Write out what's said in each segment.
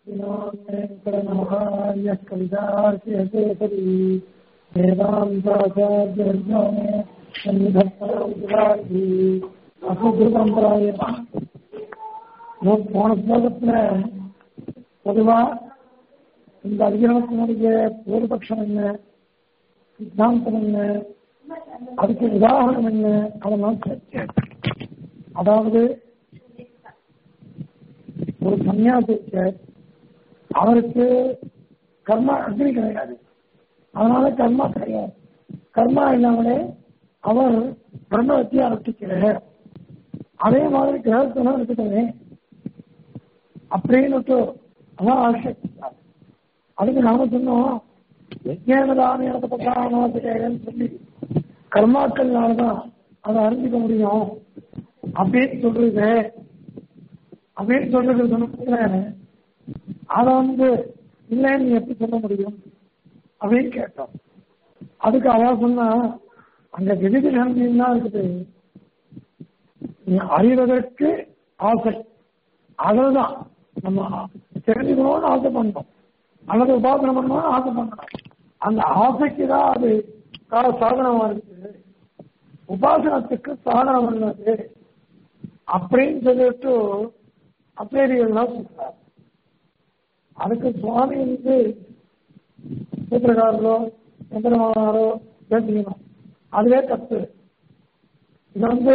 श्रीनाथेन्द्रमहार्य कवितार्केसरी वेदान्ताचार्यर्गो सन्निधत्तरौद्रार्गी அசுகிருதம்பராய போன ஸ்லோகத்துல பொதுவா இந்த அதிகரணத்தினுடைய பூர்வபக்ஷம் என்ன சித்தாந்தம் என்ன அதுக்கு உதாரணம் என்ன அதெல்லாம் சேர்த்தேன் அதாவது ஒரு சன்னியாசி அவருக்கு கர்மா அக்னி கிடையாது அதனால கர்மா கிடையாது கர்மா இல்லாமலே அவர் பிரம்மத்தை அர்ப்பிக்கிறார் அதே மாதிரி கிரகத்தெல்லாம் இருக்கட்டுமே அப்படின்னு அதான் ஆட்சேபித்தார் அதுக்கு நாம சொன்னோம் யஜ்ஞானதான இடத்துக்கு சொல்லி கர்மாக்கள்னாலதான் அதை அறிஞ்சிக்க முடியும் அப்படின்னு சொல்றது அப்படின்னு சொல்றது சொன்ன அதை வந்து இல்லைன்னு நீ எப்படி சொல்ல முடியும் அப்படின்னு கேட்டோம் அதுக்கு அவ சொன்னா அங்க விதிதி நன்மையும் இருக்குது நீ அறிவதற்கு ஆசை அதுதான் நம்ம தெரிஞ்சுக்கணும்னு ஆசை பண்ணோம் அல்லது உபாசனம் பண்ணணும்னு ஆசை பண்ணணும் அந்த ஆசைக்கு தான் அது சாதனமா இருக்குது உபாசனத்துக்கு சாதனம் பண்ணது அப்படின்னு சொல்லிட்டு அப்பேரியெல்லாம் சொல்றார் அதுக்கு சுவாமி வந்து சூத்திரக்காரரோ சந்திரமானாரோ பேசிக்கணும் அதுவே தப்பு இது வந்து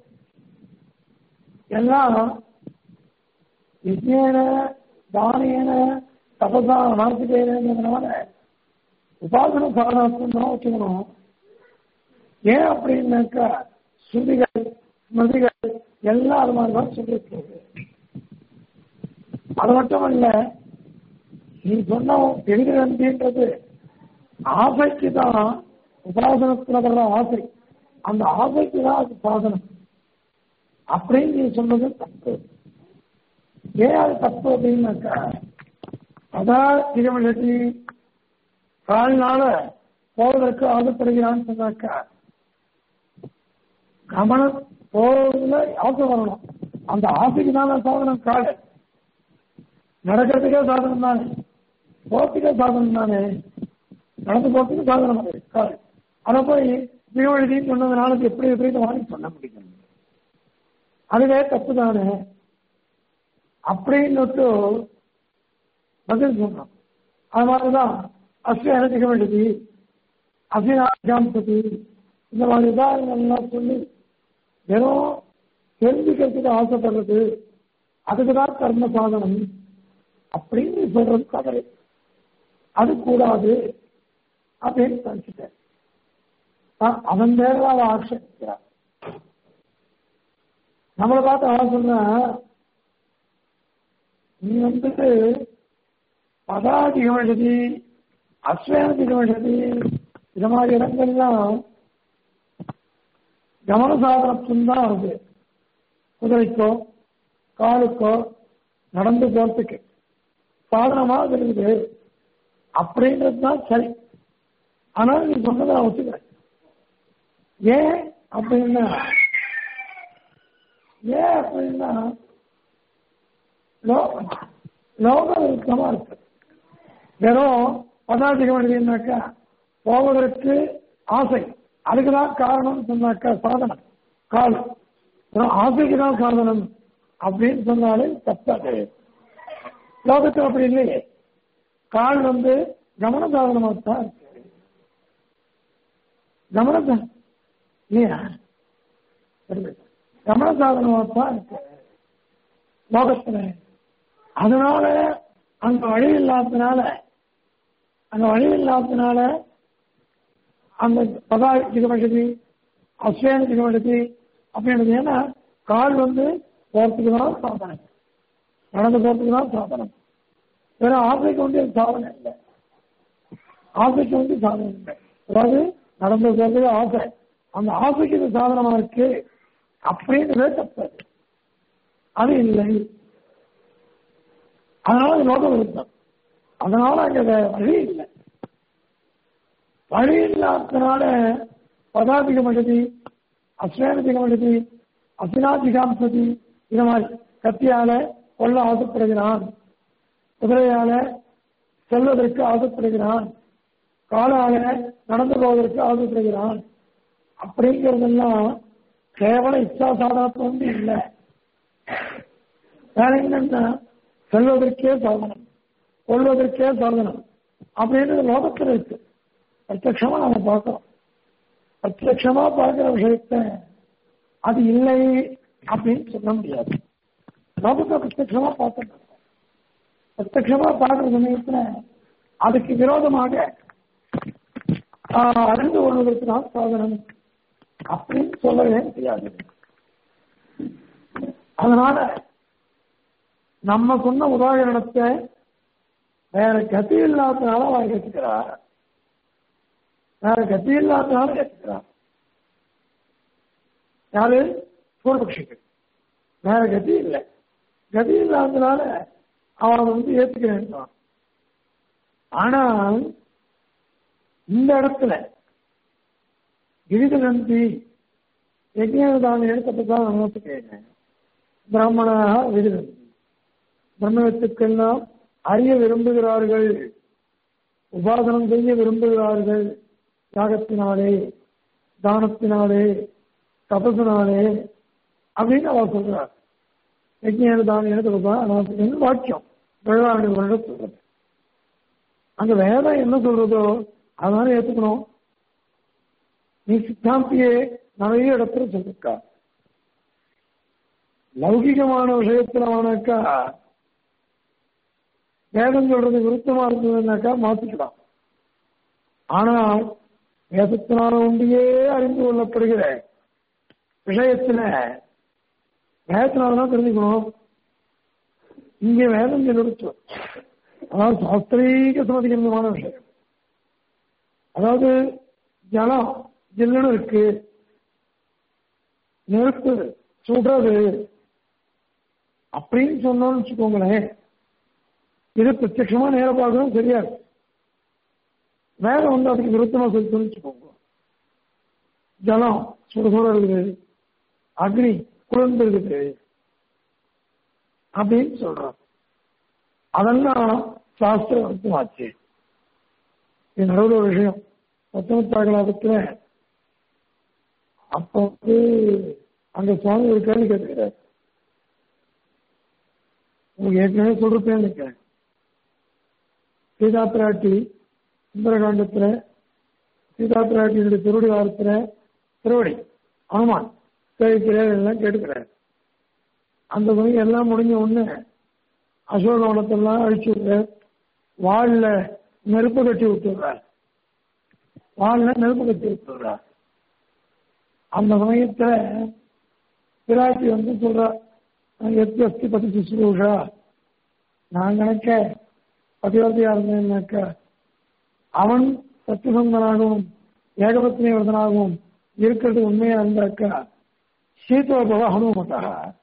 எல்லாம் யஜ்ஞேன தானியன தபசா நடத்துக்கிறதுனால உபாசன சாதனத்தும் தான் வச்சுக்கணும் ஏன் அப்படின்னாக்கா ஸ்ருதிகள் ஸ்மிருதிகள் எல்லாம் அது மாதிரி தான் சொல்லிருக்கிறது அது மட்டும் இல்ல நீ சொன்ன எதிர்கந்தின்றது ஆசைக்கு தான் உபாசனத்துல வர்ற ஆசை அந்த ஆசைக்கு தான் அது சாதனம் அப்படின்னு நீ சொன்னது தப்பு ஏன் அது தப்பு அப்படின்னாக்கா அதான் திருமணி கால்னால போவதற்கு ஆசைப்படுகிறான்னு சொன்னாக்கா கமனம் போவதில் ஆசை வரணும் அந்த ஆசைக்கு தான் சாதனம் காடு நடக்கிறதுக்கே சாதனம் தானே போறதுக்கே சாதனம் தானே நடந்து போறதுக்கு சாதனம் அது காடு அதை போய் திருவழுதின்னு சொன்னதுனால எப்படி எப்படி வாங்கி சொல்ல முடியும் அதுவே தப்பு தானே அப்படின்னு பதில் சொன்னோம் அது மாதிரிதான் அஸ்வி அனதிக வேண்டியது அசினாஜாம்பதி இந்த மாதிரி உதாரணங்கள்லாம் சொல்லி வெறும் தெரிஞ்சுக்கிறதுக்கு ஆசைப்படுறது அதுக்கு தான் கர்ம சாதனம் அப்படின்னு சொல்றது தவறு அது கூடாது அப்படின்னு நினைச்சிட்டேன் அவன் பேர அவ ஆட்சேபிக்கிறார் நம்மளை பார்த்து அவன் சொன்ன நீ வந்துட்டு பதாதிகம் எழுதி அஸ்வேனதிகம் எழுதி இது மாதிரி இடங்கள்லாம் கவன சாதனத்தும் தான் வருது குதிரைக்கோ காலுக்கோ நடந்து போறதுக்கு சாதனமா இருக்குது அப்படின்றது தான் சரி ஆனால் நீ சொன்னதை நான் ஒத்துக்கிறேன் ஏன் அப்படின்னா ஏன் அப்படின்னா லோக விருத்தமா இருக்கு வெறும் பதார்த்திகம் எழுதினாக்கா போவதற்கு ஆசை அதுக்கு தான் காரணம் சொன்னாக்கா சாதனம் கால் ஆசைக்கு தான் சாதனம் அப்படின்னு சொன்னாலே தப்பாது லோகத்தில் அப்படி இல்லையே கால் வந்து கவன சாதனமாக தான் இருக்கு கவனத்தை இல்லையா கவன சாதனமாக தான் இருக்கு லோகத்துல அதனால அங்க வழி இல்லாததுனால அங்க வழி இல்லாததுனால அந்த பதா திகமகதி அஸ்வேன திகமகதி அப்படின்றது ஏன்னா கால் வந்து போறதுக்கு தான் சாதனம் நடந்து போறதுக்கு தான் சாதனம் வேற ஆசைக்கு வந்து சாதனம் இல்லை ஆசைக்கு வந்து சாதனம் இல்லை அதாவது நடந்து போறதுக்கு ஆசை அந்த ஆசைக்கு இது சாதனமா இருக்கு அப்படின்றதே தப்பு அது இல்லை அதனால அது லோக விருத்தம் அதனால அங்க வழி இல்லை வழி இல்லாததுனால பதாதிக மகதி அஸ்வேனதிக மகதி அசினாதிகாம்சதி இது மாதிரி கத்தியால கொல்ல ஆசைப்படுகிறான் குதிரையால செல்வதற்கு ஆசைப்படுகிறான் காலால நடந்து போவதற்கு ஆசைப்படுகிறான் அப்படிங்கிறதெல்லாம் கேவல இச்சா சாதனத்துவம் இல்லை வேற என்னன்னா செல்வதற்கே சாதனம் கொள்வதற்கே சாதனம் அப்படின்னு லோகத்தில் இருக்கு பிரத்யட்சமா நம்ம பார்க்கிறோம் பிரத்யட்சமா பார்க்கிற விஷயத்த அது இல்லை அப்படின்னு சொல்ல முடியாது லோகத்தை பிரத்யட்சமா பார்த்துட்டு பிரத்யட்சமா பார்க்கிற சமயத்துல அதுக்கு விரோதமாக ஆஹ், அறிந்து கொள்வதற்கு தான் சாதனம் அப்படின்னு சொல்லவே முடியாது அதனால நம்ம சொன்ன உதாரணத்தை வேற கதி இல்லாதனால அவன் கேட்டுக்கிறார் வேற கதி இல்லாதனால கேட்டுக்கிறார் யாரு பூர்வபக்ஷிக்கு வேற கதி இல்லை கதி இல்லாதனால அவன் வந்து ஏத்துக்கிறேன் ஆனால் இந்த இடத்துல கிரிதநந்தி யஜ்ஞானதான இடத்தை தான் நமத்துக்கிறேன் பிராமணாக விருதந்தி பிரம்மத்துக்கெல்லாம் அறிய விரும்புகிறார்கள் உபாசனம் செய்ய விரும்புகிறார்கள் யாகத்தினாலே தானத்தினாலே தபசினாலே அப்படின்னு அவர் சொல்றார் யஜ்ஞான தான இடத்துல வாக்கியம் வெள்ளாண்டு வருடம் சொல்றது அங்க வேதம் என்ன சொல்றதோ அதனால ஏத்துக்கணும் நீ சித்தாந்தியே நிறைய இடத்துல சொல்லிருக்கா லௌகிகமான விஷயத்துல அவனாக்கா வேதம் சொல்றது விருத்தமா இருந்ததுனாக்கா மாத்திக்கலாம் ஆனால் வேதத்தினால ஒன்றியே அறிந்து கொள்ளப்படுகிற விஷயத்துல வேதத்தினாலதான் தெரிஞ்சுக்கணும் இங்க வேதம் சொல்லிடுச்சு அதாவது சாஸ்திரீக சமதிகரமான விஷயம் அதாவது ஜலம் ஜில்லுன்னு இருக்கு நெருப்பு சுடுறது அப்படின்னு சொன்னோம்னு வச்சுக்கோங்களேன் இது பிரத்யட்சமா நேர பார்க்கணும் சரியா இருக்கு வேற வந்து அதுக்கு விருத்தமா சொல்லி வச்சுக்கோங்க ஜலம் சுட சுட இருக்குது அக்னி குளிர்ந்து இருக்குது அப்படின்னு சொல்றோம் அதெல்லாம் சாஸ்திர அர்த்தமாச்சு இது நடுவில் ஒரு விஷயம் பத்தொன்பத்தாகலாபத்துல அப்போ வந்து அங்க சுவாமி ஒரு கேள்வி கேட்கிறார் உங்களுக்கு ஏற்கனவே சொல்றப்பேன் நினைக்கிறேன் சீதா பிராட்டி சுந்தரகாண்டத்துல சீதா பிராட்டியினுடைய திருவடி வாரத்துல திருவடி ஆமான் கேட்கிறார் எல்லாம் கேட்டுக்கிறார் அந்த பணி எல்லாம் முடிஞ்ச உடனே அசோகவனத்தெல்லாம் அழிச்சு விட்டு வாழில் நெருப்பு கட்டி விட்டுறார் வாழில் நெருப்பு கட்டி விட்டுறார் அந்த சமயத்துல பிராட்டி வந்து சொல்றா எத்தி அஸ்தி பத்தி சுசுரூஷா நான் நினைக்க பதிவர்த்தியா இருந்தேன்னாக்க அவன் சத்தியசந்தனாகவும் ஏகபத்னி விரதனாகவும் இருக்கிறது உண்மையா இருந்தாக்கா சீதோபவ ஹனுமதா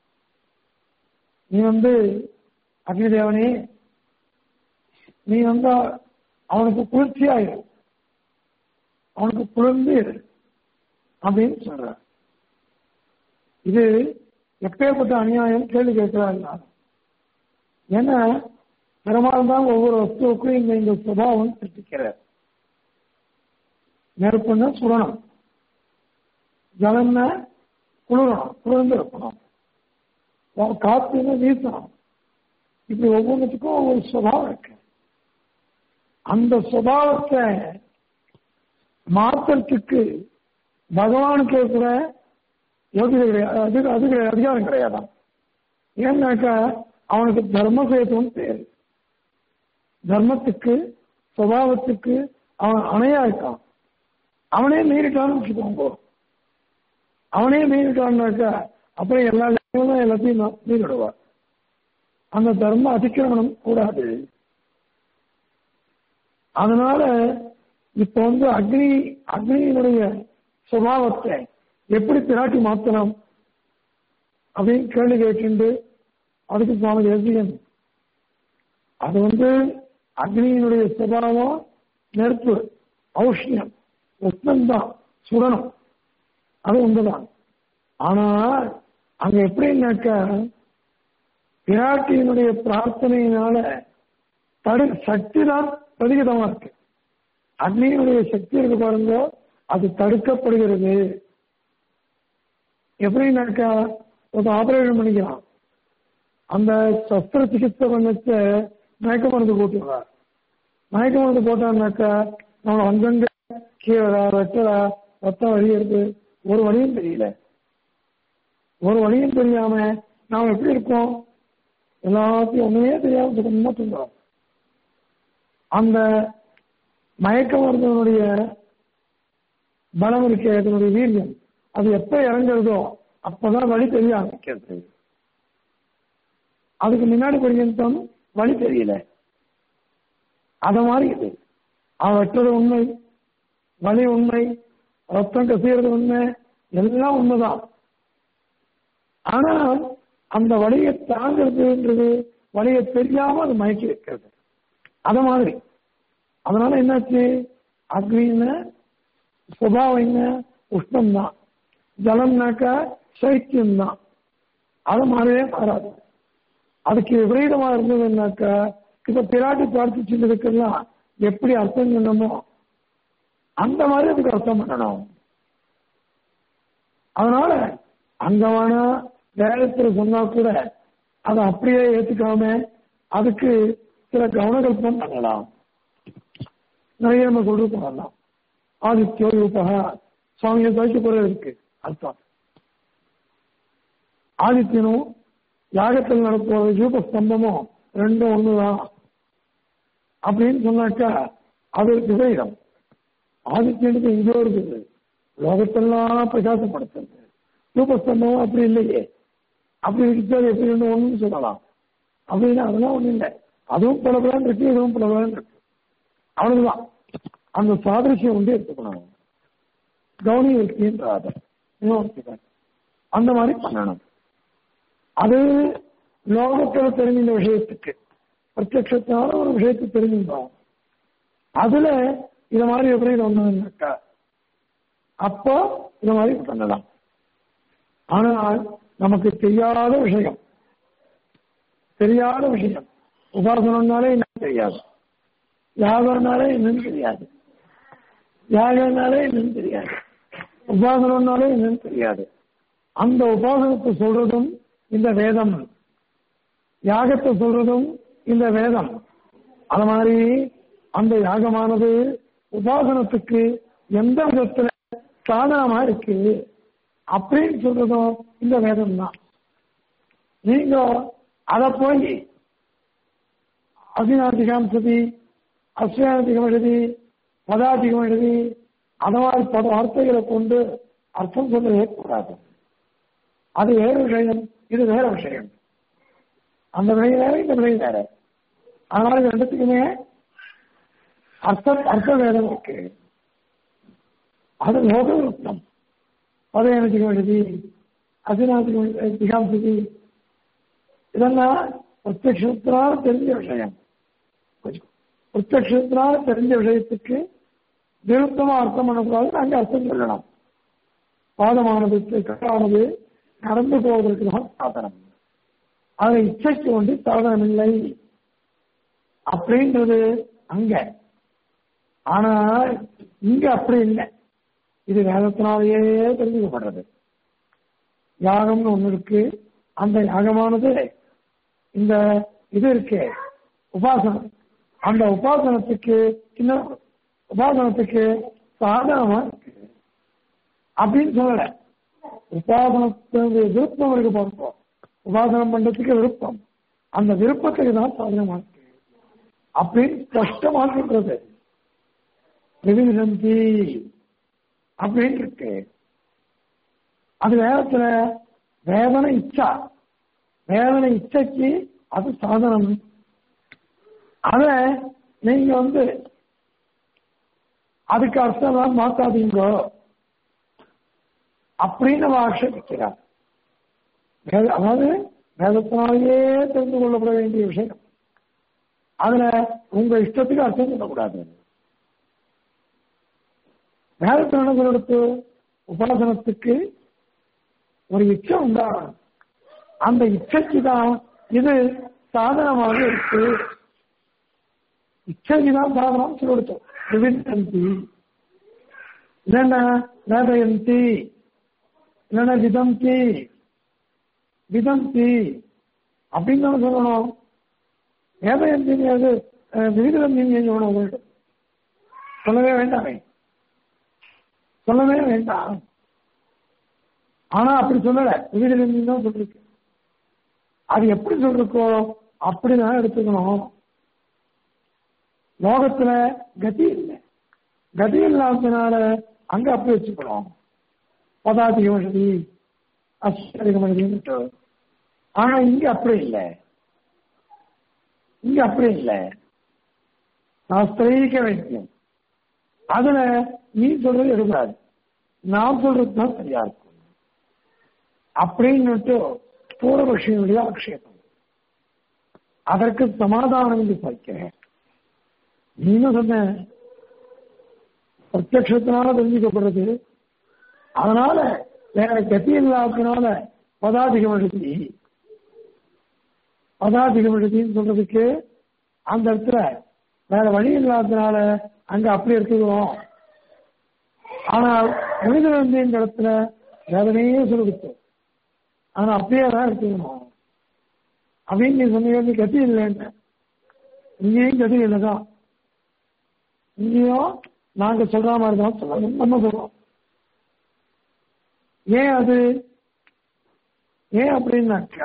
நீ வந்து அக்னி தேவனே நீ வந்தா அவனுக்கு குளிர்ச்சியாயிரு அவனுக்கு குளிர்ந்து இரு அப்படின்னு சொல்ற இது எப்பேற்பட்ட அநியாயம் கேள்வி கேட்கிறார் எல்லாரும் ஏன்னா பெருமாள் தான் ஒவ்வொரு வஸ்துவுக்கும் இந்த இந்த சுபாவம் சிருஷ்டிக்கிறார் நெருப்புன்னா சுடணும் ஜலம்னா குளிரணும் குளிர்ந்து இருக்கணும் காத்துன்னு வீசணும் இப்படி ஒவ்வொன்றுத்துக்கும் ஒவ்வொரு சுபாவம் இருக்கு அந்த சுபாவத்தை மாற்றத்துக்கு பகவானுக்கு இருக்கிற யோகிதை கிடையாது அது அது கிடையாது, அதிகாரம் கிடையாதான் ஏன்னாக்கா அவனுக்கு தர்மசேதுன்னு பேர் தர்மத்துக்கு சுபாவத்துக்கு அவன் அணையா இருக்கான் அவனே மீறிட்டான்னு வச்சுக்கோங்க அவனே மீறிட்டான்னாக்கா அப்புறம் எல்லா இடங்களும் எல்லாத்தையும் நான் மீறிடுவார் அந்த தர்ம அதிக்கிரமணம் கூடாது அதனால இப்ப வந்து அக்னி அக்னியினுடைய சுபாவத்தை எப்படி பிராட்டி மாத்தலாம் அப்படின்னு கேள்வி கேட்டு அதுக்கு சுவாமி தேசியன் அது வந்து அக்னியினுடைய சுபாவம் நெருப்பு ஔஷ்ணியம் உஷ்ணம்தான் சுடணும் அது உண்டுதான் ஆனால் அங்க எப்படின்னாக்கா பிராட்டியினுடைய பிரார்த்தனையினால தடு சக்தி தான் பிரதிகிதமா இருக்கு அக்னியினுடைய சக்தி இருக்கு பாருங்க அது தடுக்கப்படுகிறது எப்படின்னாக்கா ஒரு ஆபரேஷன் பண்ணிக்கலாம் அந்த சஸ்திர சிகிச்சை பண்ணச்ச மயக்க மருந்து போட்டுருவார் மயக்க மருந்து போட்டான்னாக்கா நம்ம அங்கங்க கீழே வெட்டலா ரத்தம் வழியிறது ஒரு வழியும் தெரியல ஒரு வழியும் தெரியாம நாம் எப்படி இருக்கோம் எல்லாத்தையும் ஒண்ணுமே தெரியாம சுத்தமா தூங்குறோம் அந்த மயக்க மருந்தினுடைய பலம் இருக்க அதனுடைய வீரியம் அது எப்ப இறங்குறதோ அப்பதான் வழி தெரிய ஆரம்பிக்கிறது அதுக்கு முன்னாடி பர்யந்தம் வழி தெரியல அத மாதிரி இது அவன் வெட்டுறது உண்மை வலி உண்மை ரத்தம் கசியறது உண்மை எல்லாம் உண்மைதான் ஆனா அந்த வழியை தாங்கிறதுன்றது வழியை தெரியாம அது மயக்கி வைக்கிறது அத மாதிரி அதனால என்னாச்சு அக்னின்னு சுபாவம் என்ன உஷ்ணம் தான் ஜலம்னாக்கா சைத்தியம் தான் அது மாறவே மாறாது அதுக்கு விபரீதமா இருந்ததுன்னாக்கா இப்ப பிராட்டி பிரார்த்திச்சுருக்கெல்லாம் எப்படி அர்த்தம் பண்ணணுமோ அந்த மாதிரி அதுக்கு அர்த்தம் பண்ணணும் அதனால அங்க வேணா வேதத்துல சொன்னா கூட அதை அப்படியே ஏத்துக்காம அதுக்கு சில கவனகல்பம் பண்ணலாம் நிறைய நம்ம சொல்லிட்டு வரலாம் ஆதித்யோ யூபகா சுவாமியை துவைக்க கூட இருக்கு அர்த்தம் ஆதித்யனும் யாகத்தில் நடப்போற யூப ஸ்தம்பமும் ரெண்டும் ஒண்ணுதான் அப்படின்னு சொன்னாக்கா அது விபரீதம் ஆதித்யனுக்கு எங்கோ இருக்குது லோகத்தெல்லாம் பிரகாசப்படுத்துறது யூபஸ்தம்பம் அப்படி இல்லையே அப்படி இருக்கிறது எப்படி ஒன்று ஒண்ணுன்னு சொல்லலாம் அப்படின்னு அதெல்லாம் ஒண்ணும் இல்லை அதுவும் பல பலன் இருக்கு இதுவும் பல பலன் இருக்கு அவ்வளவுதான் அந்த சாதரிசியம் வந்து எடுத்துக்கணும் கவனி இருக்கின்றாத அந்த மாதிரி பண்ணணும் அது லோகத்தில் தெரிஞ்ச விஷயத்துக்கு பிரத்யட்சத்தான ஒரு விஷயத்தை தெரிஞ்சுட்டோம் அதுல இத மாதிரி எப்படி ஒண்ணுனாக்கா அப்போ இந்த மாதிரி பண்ணலாம் ஆனால் நமக்கு தெரியாத விஷயம் தெரியாத விஷயம் உபாசனம்னாலே என்னன்னு தெரியாது யாகம்னாலே என்னன்னு தெரியாது யாகம்னாலே என்னன்னு தெரியாது உபாசனம்னாலே என்னன்னு தெரியாது அந்த உபாசனத்தை சொல்றதும் இந்த வேதம் யாகத்தை சொல்றதும் இந்த வேதம் அது மாதிரி அந்த யாகமானது உபாசனத்துக்கு எந்த விதத்துல சாதனமா இருக்கு அப்படின்னு சொல்றதும் இந்த வேதம் தான் நீங்க அதை போய் அசினாதிகம் சதி அஸ்யாதிகம் எழுதி பதாதிகம் எழுதி அந்த மாதிரி பல வார்த்தைகளை கொண்டு அர்த்தம் சொல்லவே கூடாது அது வேற விஷயம் இது வேற விஷயம் அந்த விலை வேற இந்த விலை வேற அதனால இது ரெண்டுத்துக்குமே அர்த்தம் அர்த்த வேதம் இருக்கு அது லோக விருத்தம் பதயனத்துக்கு எழுதி அசினாத்துக்கு திகாம்சதி இதெல்லாம் பிரத்யக்ஷத்தினால் தெரிஞ்ச விஷயம் பிரத்யக்ஷத்தினால் தெரிஞ்ச விஷயத்துக்கு விருத்தமா அர்த்தம் பண்ணக்கூடாது நாங்கள் அர்த்தம் சொல்லலாம் பாதமானது கட்டானது நடந்து போவதற்கு தான் சாதனம் அதை இச்சைக்கு கொண்டு சாதனம் இல்லை அப்படின்றது அங்க ஆனா இங்க அப்படி இல்லை இது வேதத்தினாலேயே தெரிஞ்சுக்கப்படுறது யாகம்னு ஒண்ணு இருக்கு அந்த யாகமானது இந்த இது இருக்கு உபாசனம் அந்த உபாசனத்துக்கு சின்ன உபாசனத்துக்கு சாதனமா இருக்கு அப்படின்னு சொல்லல உபாசனத்தினுடைய விருப்பம் இருக்கு பார்ப்போம் உபாசனம் பண்றதுக்கு விருப்பம் அந்த விருப்பத்துக்கு தான் சாதனமா இருக்கு அப்படின்னு கஷ்டமா சொல்றது விவிதந்தி அப்படின்னு இருக்கு அது வேதத்துல வேதனை இச்சா வேதனை இச்சைக்கு அது சாதனம் அத நீங்க வந்து அதுக்கு அர்த்தம் எல்லாம் மாத்தாதீங்கோ அப்படின்னு அவ ஆட்சேபிக்கிறார் வேத- அதாவது வேதத்தினாலேயே தெரிந்து கொள்ளப்பட வேண்டிய விஷயம் அதுல உங்க இஷ்டத்துக்கு அர்த்தம் சொல்லக்கூடாது வேதத்தில் எடுத்து உபாசனத்துக்கு ஒரு இச்சை உண்டாகணும் அந்த இச்சைக்கு தான் இது சாதனமாக இருக்கு இச்சைக்கு தான் சாதனம் சொல்லி கொடுத்தோம் விவிந்தந்தி இல்லைன்னா வேதயந்தி இல்லைன்னா விதந்தி விதந்தி அப்படின்னு தானே சொல்லணும் வேதயந்திங்கிறது விவிதந்திங்க சொல்லணும் உங்களுக்கு சொல்லவே வேண்டாமே சொல்லவே வேண்டாம் ஆனா அப்படி சொல்லல விவிதந்தி தான் சொல்லிருக்கு அது எப்படி சொல்லிருக்கோ அப்படிதான் எடுத்துக்கணும் லோகத்துல கதி இல்லை கதி இல்லாததுனால அங்க அப்படி வச்சுக்கணும் பதாதிக மனிதி அஸ்வதிக மனிதின்னு ஆனா இங்க அப்படி இல்லை இங்க அப்படி இல்லை சாஸ்திரீக வைத்தியம் அதுல நீ சொல்றது எடுக்காது நான் சொல்றது தான் சரியா இருக்கும் அப்படின்னு பூர்வபக்ஷியினுடைய ஆக்ஷேபம் அதற்கு சமாதானம் என்று பார்க்கிறேன் நீனும் சொன்ன பிரத்யத்தினால தெரிஞ்சுக்கப்படுறது அதனால வேற கத்தி இல்லாததுனால பதாதிகம் எழுதி பதாதிகம் எழுதின்னு சொல்றதுக்கு அந்த இடத்துல வேற வழி இல்லாததுனால அங்க அப்படி எடுத்துக்கிறோம் ஆனால் மனித வந்து இந்த இடத்துல வேதனையே சொல்லிடுச்சு ஆனா அப்படியே தான் எடுத்துக்கணும் அப்படின்னு நீ சொன்னீங்க கத்தி இல்லைன்னு இங்கேயும் கதி இல்லைதான் இங்கேயும் நாங்க சொல்ற மாதிரி தான் சொல்லணும் நம்ம சொல்றோம் ஏன் அது ஏன் அப்படின்னாக்க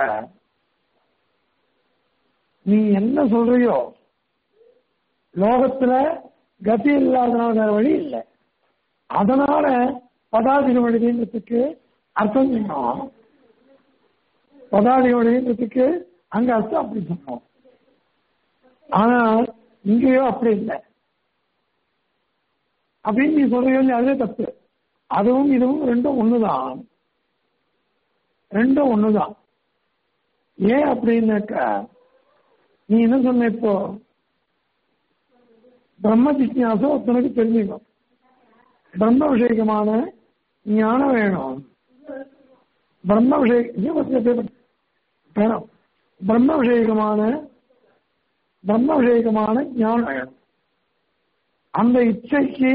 நீ என்ன சொல்றியோ லோகத்துல கதி இல்லாதனால வேற வழி இல்லை அதனால பதாதிக வழின்றதுக்கு அர்த்தம் சொன்னோம் பதாதிக வழின்றதுக்கு அங்க அர்த்தம் அப்படி சொன்னோம் ஆனால் இங்கேயோ அப்படி இல்லை அப்படின்னு நீ சொல்றீங்க அதுவே தப்பு அதுவும் இதுவும் ரெண்டும் ஒண்ணுதான் ரெண்டும் ஒண்ணுதான் ஏன் அப்படின்னாக்கா நீ என்ன சொன்ன இப்போ பிரம்ம ஜிக்யாசம் ஒருத்தனுக்கு தெரிஞ்சுக்கணும் பிரம்ம விஷயகமான ஞானம் வேணும் பிரம்ம விஷய வேணும் பிரம்ம விஷயகமான பிரம்ம விஷயகமான ஞானம் வேணும் அந்த இச்சைக்கு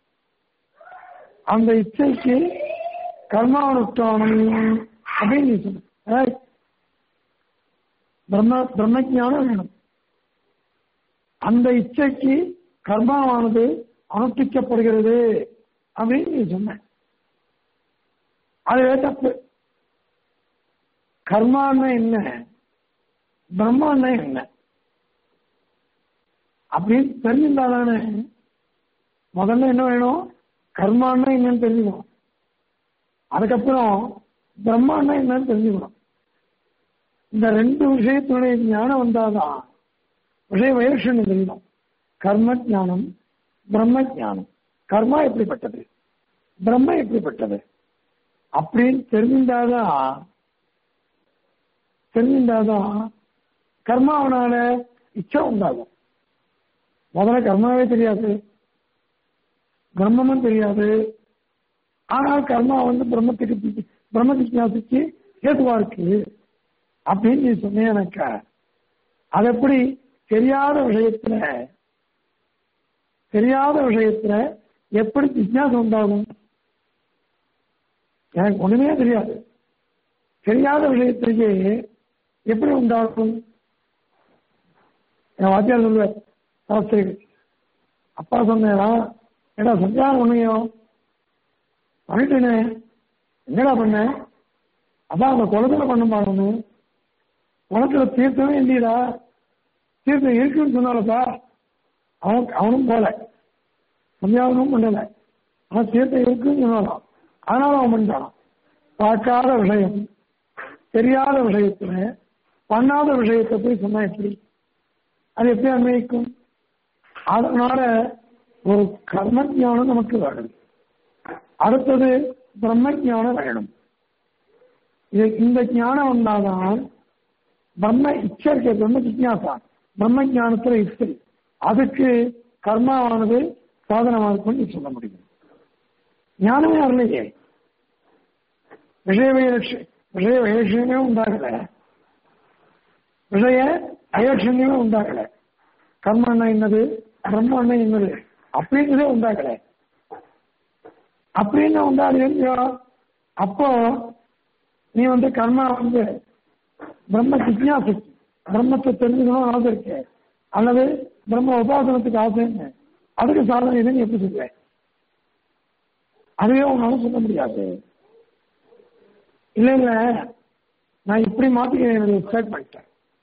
அந்த இச்சைக்கு கர்மானுஷ்டானம் அப்படின்னு நீ சொன்ன பிரம்ம பிரம்ம ஞானம் வேணும் அந்த இச்சைக்கு கர்மாவானது அனுஷ்டிக்கப்படுகிறது அப்படின்னு நீ சொன்ன அதுவே தப்பு கர்மான்னா என்ன பிரம்மான்னா என்ன அப்படின்னு தெரிஞ்சிருந்தாதானே முதல்ல என்ன வேணும் கர்மான்னா என்னன்னு தெரிஞ்சுக்கணும் அதுக்கப்புறம் பிரம்மான்னா என்னன்னு தெரிஞ்சுக்கணும் இந்த ரெண்டு விஷயத்தினுடைய ஞானம் வந்தாதான் விஷய வைரக்ஷன் தெரியணும் கர்ம ஞானம் பிரம்ம ஞானம் கர்மா எப்படிப்பட்டது பிரம்ம எப்படிப்பட்டது அப்படின்னு தெரிஞ்சிருந்தாதான் தெரிஞ்சிருந்தாதான் கர்மாவனால இச்சை உண்டாகும் முதல்ல கர்மாவே தெரியாது பிரம்மமும் தெரியாது ஆனால் கர்மா வந்து பிரம்மத்துக்கு பிரம்ம ஜிக்யாசுக்கு ஏதுவா இருக்கு அப்படின்னு நீ சொன்னேனாக்கா அது எப்படி தெரியாத விஷயத்துல தெரியாத விஷயத்துல எப்படி ஜிக்யாசம் உண்டாகும் எனக்கு ஒண்ணுமே தெரியாது தெரியாத விஷயத்திலேயே எப்படி உண்டாகும் என் வாத்தியார் சொல்லுவார் சாஸ்திரிகள் அப்பா சொன்னேனா ஏடா சஞ்சாரம் பண்ணியோ பண்ணிட்டேனே என்னடா பண்ண அதான் அந்த குளத்துல பண்ண பாருன்னு குளத்துல தீர்த்தமே இல்லையடா தீர்த்தம் இருக்குன்னு சொன்னாலப்பா அவன் அவனும் போல சந்தியாவனும் பண்ணல அவன் தீர்த்தம் இருக்குன்னு சொன்னாலும் அதனால அவன் பண்ணிட்டான் பார்க்காத விஷயம் தெரியாத விஷயத்துல பண்ணாத விஷயத்தை போய் சொன்னா எப்படி அது எப்படி அன்வயிக்கும் அதனால ஒரு கர்ம ஞானம் நமக்கு வேணும் அடுத்தது பிரம்ம ஞானம் வேணும் இது இந்த ஞானம் வந்தாதான் பிரம்ம இச்சை இருக்க பிரம்ம ஜிக்யாசா பிரம்ம ஞானத்துல இச்சை அதுக்கு கர்மாவானது சாதனமா இருக்கும்னு சொல்ல முடியும் ஞானமே வரலையே விஷய வைலட்ச விஷய வைலட்சணமே உண்டாகல விஷய அயலட்சண்யமே உண்டாகல கர்மன்னா என்னது பிரம்மன்னா என்னது அப்படிங்கிறதே உண்டாக்கல அப்படின்னு உண்டாது இல்லையோ அப்போ நீ வந்து கர்மா வந்து பிரம்ம ஜிக்யாசு பிரம்மத்தை தெரிஞ்சுக்கணும் ஆசை இருக்கு அல்லது பிரம்ம உபாசனத்துக்கு ஆசைன்னு அதுக்கு சாதனை இல்லைன்னு எப்படி சொல்லுவேன் அதுவே உன்னால சொல்ல முடியாது இல்ல இல்ல நான் இப்படி மாத்திக்கிறேன் என்னுடைய ஸ்டேட்மெண்ட்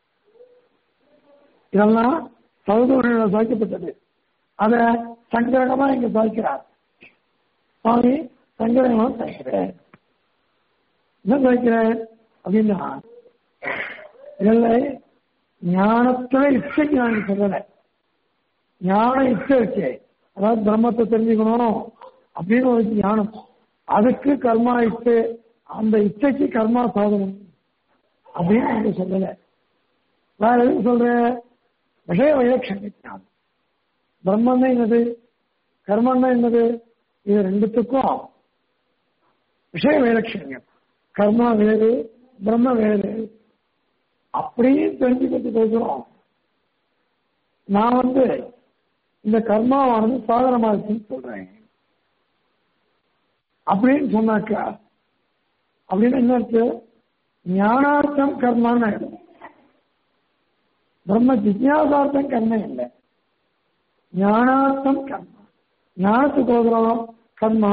இதெல்லாம் சௌதூரில் சாய்க்கப்பட்டது அத சங்கரகமா இங்க சாய்க்கிறார் சுவாமி சங்கரகமா சாய்க்கிறேன் என்ன சாய்க்கிறேன் அப்படின்னா இல்லை ஞானத்துல இச்சைக்கு நான் சொல்லலை ஞான இச்சை இருக்கு அதாவது பிரம்மத்தை தெரிஞ்சுக்கணும் அப்படின்னு ஒரு ஞானம் அதுக்கு கர்மா இச்சை அந்த இச்சைக்கு கர்மா சாதனம் அப்படின்னு நீங்க சொல்லல வேற எதுவும் சொல்ற விஷய வைலட்சணி ஞானம் பிரம்மன்னா என்னது கர்மன்னா என்னது இது ரெண்டுத்துக்கும் விஷய வைலட்சண்யம் கர்மா வேறு பிரம்ம வேறு அப்படியே தெரிஞ்சுக்கிட்டு பேசுறோம் நான் வந்து இந்த கர்மாவானது சாதனமா இருக்குன்னு சொல்றேன் அப்படின்னு சொன்னாக்கா அப்படின்னு என்ன இருக்கு ஞானார்த்தம் கர்மான்னு ஆயிடும் பிரம்ம ஜிஜாசார்த்தம் கர்மம் இல்லை ஞானார்த்தம் கர்மா ஞானத்துக்கு ஓதுறோம் கர்மா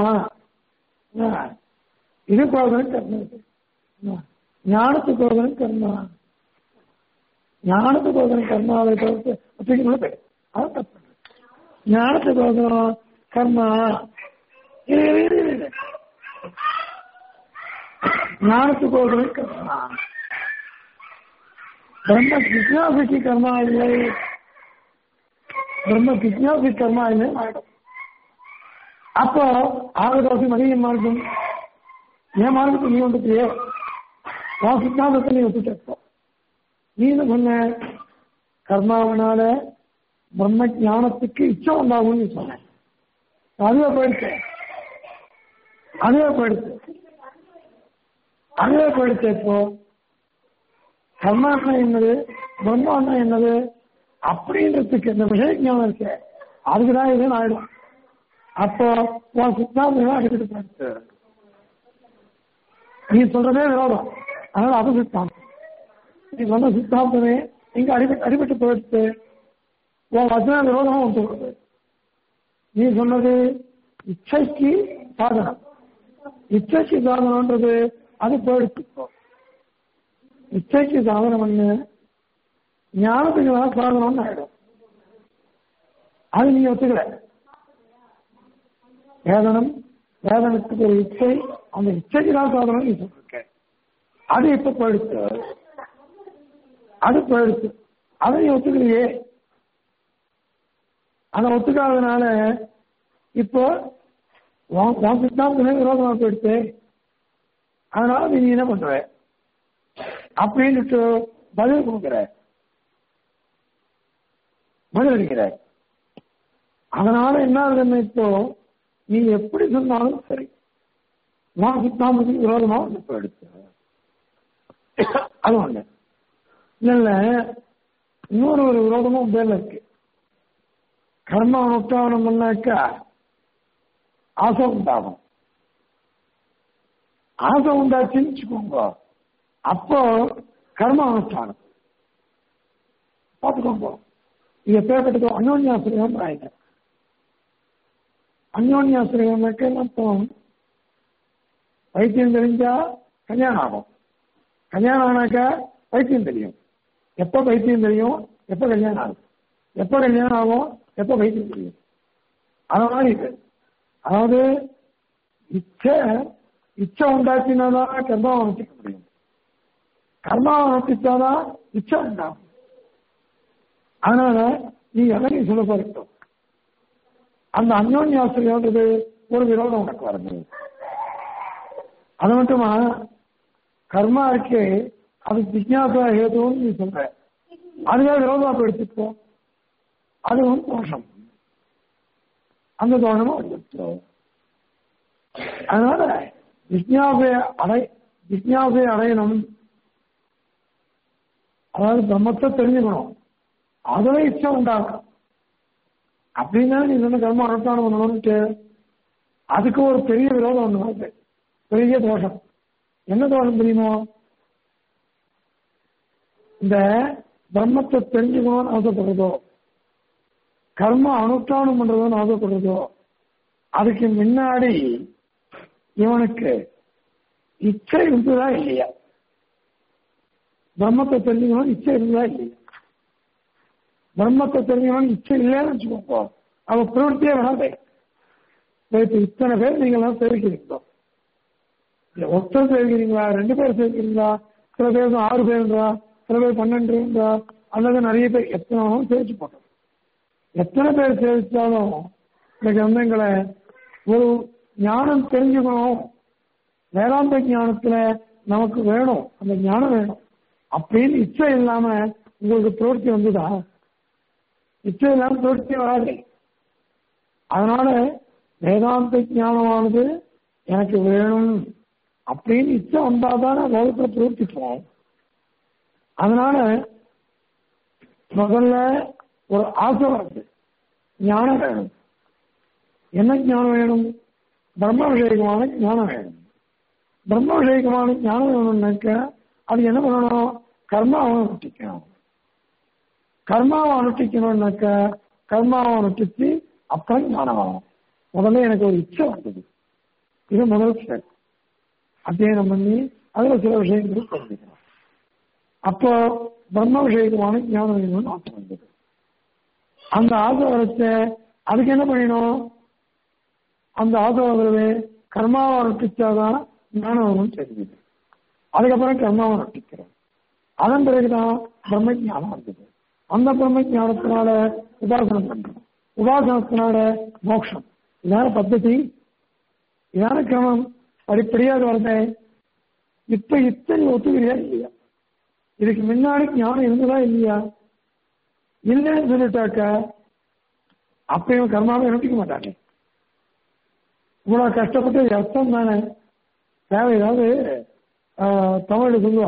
இதுக்கு ஓதுறோம் கர்மா ஞானத்துக்கு ஓதுறோம் கர்மா ஞானத்துக்கு ஓதுறோம் கர்மாவை தவிர்த்து ஒத்துக்கணும் பேர் அது தப்பு ஞானத்துக்கு ஓதுறோம் கர்மா இரு, இரு, இரு, இரு. ஞானத்துக்கு ஓதுறோம் கர்மா பிரம்ம ஜிஜாசுக்கு கர்மா இல்லை பிரம்ம ஜிஜாசு கர்மா இல்லை ஆயிடும் அப்போ ஆகதோசி மதிய மார்க்கம் என் மார்க்கத்துக்கு நீ வந்துட்டியே உன் சித்தாந்தத்தை நீ ஒத்துட்டப்போ நீ என்ன சொன்ன கர்மாவனால பிரம்ம ஞானத்துக்கு இச்சம் உண்டாகும்னு நீ சொன்ன அதுவே போயிடுச்சு அதுவே போயிடுச்சு அதுவே போயிடுச்சு இப்போ கர்மான்னா என்னது பிரம்மான்னா என்னது அப்படின்றதுக்கு இந்த விஷய ஞானம் இருக்கு அதுக்குதான் இதுன்னு ஆயிடும் அப்போ உன் சித்தாந்தம் அடிக்கிட்டு போயிடுச்சு நீ சொல்றதே விரோதம் அதனால அது சித்தாந்தம் நீ சொன்ன சித்தாந்தமே இங்க அடிபட்டு அடிபட்டு போயிடுச்சு உன் வசன விரோதமா வந்து வருது நீ சொன்னது இச்சைக்கு சாதனம் இச்சைக்கு சாதனம்ன்றது அது போயிடுச்சு இப்போ இச்சைக்கு சாதனம் பண்ணு ஞானத்துக்கு தான் சாதனம்னு ஆயிடும் அது நீங்க ஒத்துக்கல வேதனம் வேதனத்துக்கு ஒரு இச்சை அந்த இச்சைக்கு தான் சாதனம் நீ சொல்லிருக்க அது இப்ப போயிடுச்சு அது போயிடுச்சு அதை நீ ஒத்துக்கலையே அதை ஒத்துக்காதனால இப்போ உன் உன் சித்தாந்தமே விரோதமா போயிடுச்சு அதனால நீ என்ன பண்ற அப்படின்னுட்டு பதில் கொடுக்குற பதில் அளிக்கிற அதனால என்ன ஆகுதுன்னு இப்போ நீ எப்படி சொன்னாலும் சரி நான் சித்தாந்தத்துக்கு விரோதமா வந்து போயிடுச்சு அது ஒண்ணு இல்ல இல்ல இன்னொரு ஒரு விரோதமும் பேர்ல இருக்கு கர்ம அனுஷ்டானம் பண்ணாக்கா ஆசை உண்டாகும் ஆசை உண்டாச்சுன்னு வச்சுக்கோங்க அப்போ கர்ம அனுஷ்டானம் பார்த்துக்கோங்க இது எப்பேற்பட்டதோ அந்யோன்யாசிரியம் ஆயிட்ட அந்யோன்யாசிரியம் அர்த்தம் வைத்தியம் தெரிஞ்சா கல்யாணம் ஆகும் கல்யாணம் ஆனாக்கா வைத்தியம் தெரியும் எப்போ வைத்தியம் தெரியும் எப்போ கல்யாணம் ஆகும் எப்போ கல்யாணம் ஆகும் எப்போ வைத்தியம் தெரியும் அது மாதிரி இது அதாவது இச்சை இச்சை உண்டாக்கினாதான் கர்மாவை அனுப்பிக்க முடியும் கர்மாவை அனுப்பிச்சாதான் இச்சை உண்டாகும் அதனால நீ எதை நீ சொல்ல போறோம் அந்த அந்யோன்யாசிரியன்றது ஒரு விரோதம் உனக்கு வருது அது மட்டுமா கர்மா இருக்கே அது ஜிக்யாசா ஹேதுன்னு நீ சொல்ற அதுவே விரோதமா போயிடுச்சுப்போ அது வந்து தோஷம் அந்த தோஷமும் வந்துச்சு அதனால ஜிக்யாசை அடை ஜிக்யாசை அடையணும் அதாவது பிரம்மத்தை தெரிஞ்சுக்கணும் அதுல இச்சை உண்டாகும் அப்படின்னா நீ சொன்ன கர்ம அனுஷ்டானம் பண்ணணும்ட்டு அதுக்கு ஒரு பெரிய விரோதம் ஒண்ணு வருது பெரிய தோஷம் என்ன தோஷம் தெரியுமோ இந்த பிரம்மத்தை தெரிஞ்சுக்கணும்னு ஆசைப்படுறதோ கர்ம அனுஷ்டானம் பண்றதுன்னு ஆசைப்படுறதோ அதுக்கு முன்னாடி இவனுக்கு இச்சை இருந்ததா இல்லையா பிரம்மத்தை தெரிஞ்சுக்கணும் இச்சை இருந்ததா இல்லையா பிரம்மத்தை தெரிஞ்சுக்கணும் இச்சை இல்லைன்னு வச்சுக்கோங்க அவ பிரவൃத்தியே வராதே இப்ப இத்தனை பேர் நீங்க எல்லாம் சேர்க்கிறீங்களோ இல்ல ஒருத்தர் சேர்க்கிறீங்களா ரெண்டு பேர் சேர்க்கிறீங்களா சில பேர் ஆறு பேருன்றா சில பேர் பன்னெண்டுன்றா அல்லது நிறைய பேர் எத்தனை சேர்த்து போட்டோம் எத்தனை பேர் சேர்த்தாலும் இந்த கிரந்தங்களை ஒரு ஞானம் தெரிஞ்சுக்கணும் வேதாந்த ஞானத்துல நமக்கு வேணும் அந்த ஞானம் வேணும் அப்படின்னு இச்சை இல்லாம உங்களுக்கு பிரவர்த்தி வந்துதா இச்சை இல்லாம பிரவர்த்தி வராது அதனால வேதாந்த ஞானமானது எனக்கு வேணும் அப்படின்னு இச்சை வந்தாதான் லோகத்துல பிரவர்த்திப்போம் அதனால முதல்ல ஒரு ஆசை வருது ஞானம் வேணும் என்ன ஞானம் வேணும் பிரம்ம விஷயகமான ஞானம் வேணும் பிரம்ம விஷயகமான ஞானம் வேணும்னாக்க அது என்ன பண்ணணும் கர்மாவை அனுஷ்டிக்கணும் கர்மாவை அனுஷ்டிக்கணும்னாக்க கர்மாவை அனுஷ்டிச்சு அப்புறம் ஞானம் ஆகும் முதல்ல எனக்கு ஒரு இச்சை வந்தது இது முதல் ஸ்டெப் அத்தியனம் பண்ணி அதுல சில விஷயங்கள் தெரிஞ்சுக்கணும் அப்போ பிரம்ம விஷயமான ஞானம் வேணும்னு ஆசை வந்தது அந்த ஆசை வரச்ச அதுக்கு என்ன பண்ணணும் அந்த ஆசை வருது கர்மாவை அனுஷ்டிச்சாதான் ஞானம் வரும்னு தெரிஞ்சுது அதுக்கப்புறம் கர்மாவை அனுஷ்டிக்கிறோம் அதன் பிறகுதான் பிரம்ம ஞானம் வந்தது அந்த பிரம்ம ஞானத்தினால உபாசனம் பண்றோம் உபாசனத்தினால மோட்சம் இதான பద్ధதி இதான கிரமம் படிப்படியாக வருது இப்ப இத்தனை ஒத்துக்கிறியா இல்லையா இதுக்கு முன்னாடி ஞானம் இருந்ததா இல்லையா இல்லைன்னு சொல்லிட்டாக்க அப்பயும் கர்மாவை அனுப்பிக்க மாட்டாங்க இவ்வளவு கஷ்டப்பட்டு அர்த்தம் தானே தேவை ஏதாவது தமிழ் சொல்லுவா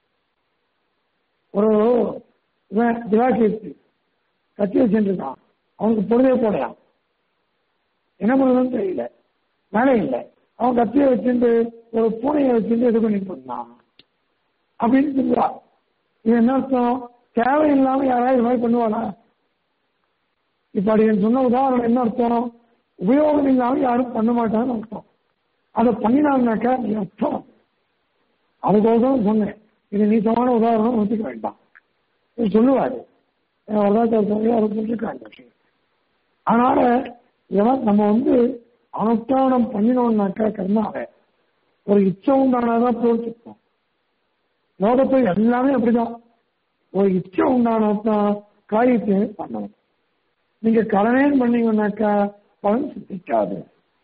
ஒரு இவன் திவாகீர்த்தி கத்தி வச்சுருக்கான் அவனுக்கு பொழுதே போடையான் என்ன பண்ணுறதுன்னு தெரியல வேலை இல்லை அவன் கத்தியை வச்சுட்டு ஒரு பூனையை வச்சுட்டு இது பண்ணிட்டு இருந்தான் அப்படின்னு சொல்லுவா இது என்ன அர்த்தம் தேவையில்லாம யாராவது இது மாதிரி பண்ணுவானா இப்ப அது சொன்ன உதாரணம் என்ன அர்த்தம் உபயோகம் இல்லாம யாரும் பண்ண மாட்டான்னு அர்த்தம் அதை பண்ணினாங்கனாக்கா நீ அர்த்தம் அதுக்கோசரம் சொன்னேன் இது நீசமான உதாரணம் ஒத்துக்க வேண்டாம் இது சொல்லுவாரு வரதாச்சார அதை சொல்லிருக்காங்க விஷயம் அதனால இதெல்லாம் நம்ம வந்து அனுஷ்டானம் பண்ணினோம்னாக்கா கர்மாவை ஒரு இச்சை உண்டானாதான் பிரவர்த்திப்போம் லோகத்தை எல்லாமே அப்படிதான் ஒரு இச்சை உண்டானதான் காரியத்தை பண்ணணும் நீங்க கடனே பண்ணீங்கன்னாக்கா பலன் சித்திக்காது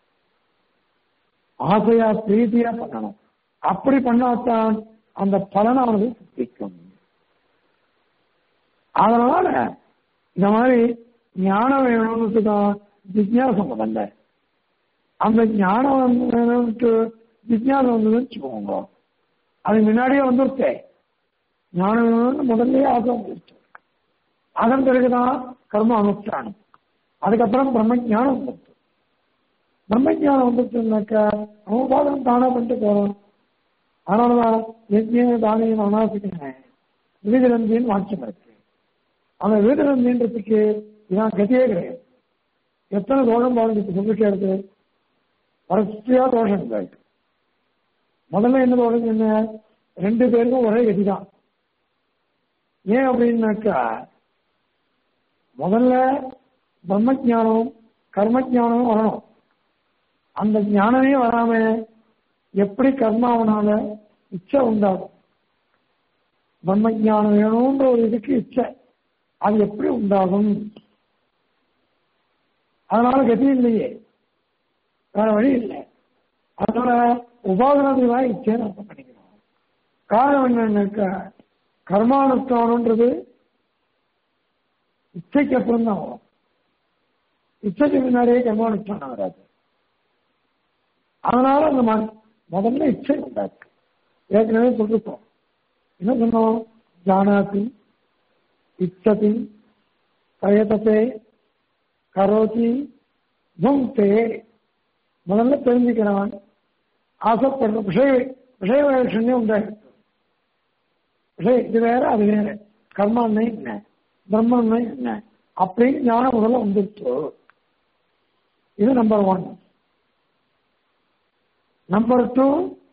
ஆசையா பிரீதியா பண்ணணும் அப்படி பண்ணாதான் அந்த பலனானது சித்திக்கும் அதனால இந்த மாதிரி ஞானம் வேணும்னு தான் ஜிக்யாசம் முதல்ல அந்த ஞானம் வந்து வேணும்ட்டு ஜிக்யாசம் வந்ததுன்னு வச்சுக்கோங்க அது முன்னாடியே வந்துருச்சே ஞானம் வேணும்னு முதல்லயே ஆசை வந்துருச்சு அதன் பிறகுதான் கர்ம அனுஷ்டானம் அதுக்கப்புறம் பிரம்ம ஞானம் வந்துருச்சு பிரம்ம ஞானம் வந்துருச்சுனாக்கா அவன் பாதம் தானா பண்ணிட்டு போறான் அதனாலதான் யஜ்ய தானியம் அனாசிக்கிறேன் விருதிரந்தின்னு வாக்கியம் இருக்கு அந்த விருதிரந்தின்றதுக்கு இதான் கதியே கிடையாது எத்தனை தோஷம் பாருங்க சொல்லிட்டே இருக்கு வரிசையா தோஷம் இருக்கு முதல்ல என்ன தோஷம் என்ன ரெண்டு பேருக்கும் ஒரே கதிதான் ஏன் அப்படின்னாக்கா முதல்ல பிரம்ம ஜானம் கர்ம ஜானமும் வரணும் அந்த ஞானமே வராம எப்படி கர்மாவனால இச்சை உண்டாகும் பிரம்ம ஜானம் வேணும்ன்ற ஒரு இதுக்கு இச்சை அது எப்படி உண்டாகும் அதனால கதி இல்லையே வேற வழி இல்லை அதனால உபாதனத்துதான் இச்சையை அர்த்தம் பண்ணிக்கிறோம் காரணம் என்னன்னாக்கா கர்மானுஷ்டானன்றது இச்சைக்கு அப்புறம் தான் வரும் இச்சைக்கு முன்னாடியே கர்மானுஷ்டானம் வராது அதனால அந்த முதல்ல இச்சை உண்டாச்சு ஏற்கனவே சொல்லிருக்கோம் என்ன சொன்னோம் ஜானாதி இச்சதி பிரயத்தத்தை கரோதி புங்தே முதல்ல தெரிஞ்சுக்கிறவன் ஆசைப்படுற விஷய விஷய வைஷன்யம் உண்டாயிருக்கு விஷய இது வேற அது வேற கர்மான்னு என்ன பிரம்மன்னு என்ன அப்படின்னு ஞானம் முதல்ல வந்துருச்சு இது நம்பர் ஒன் நம்பர் டூ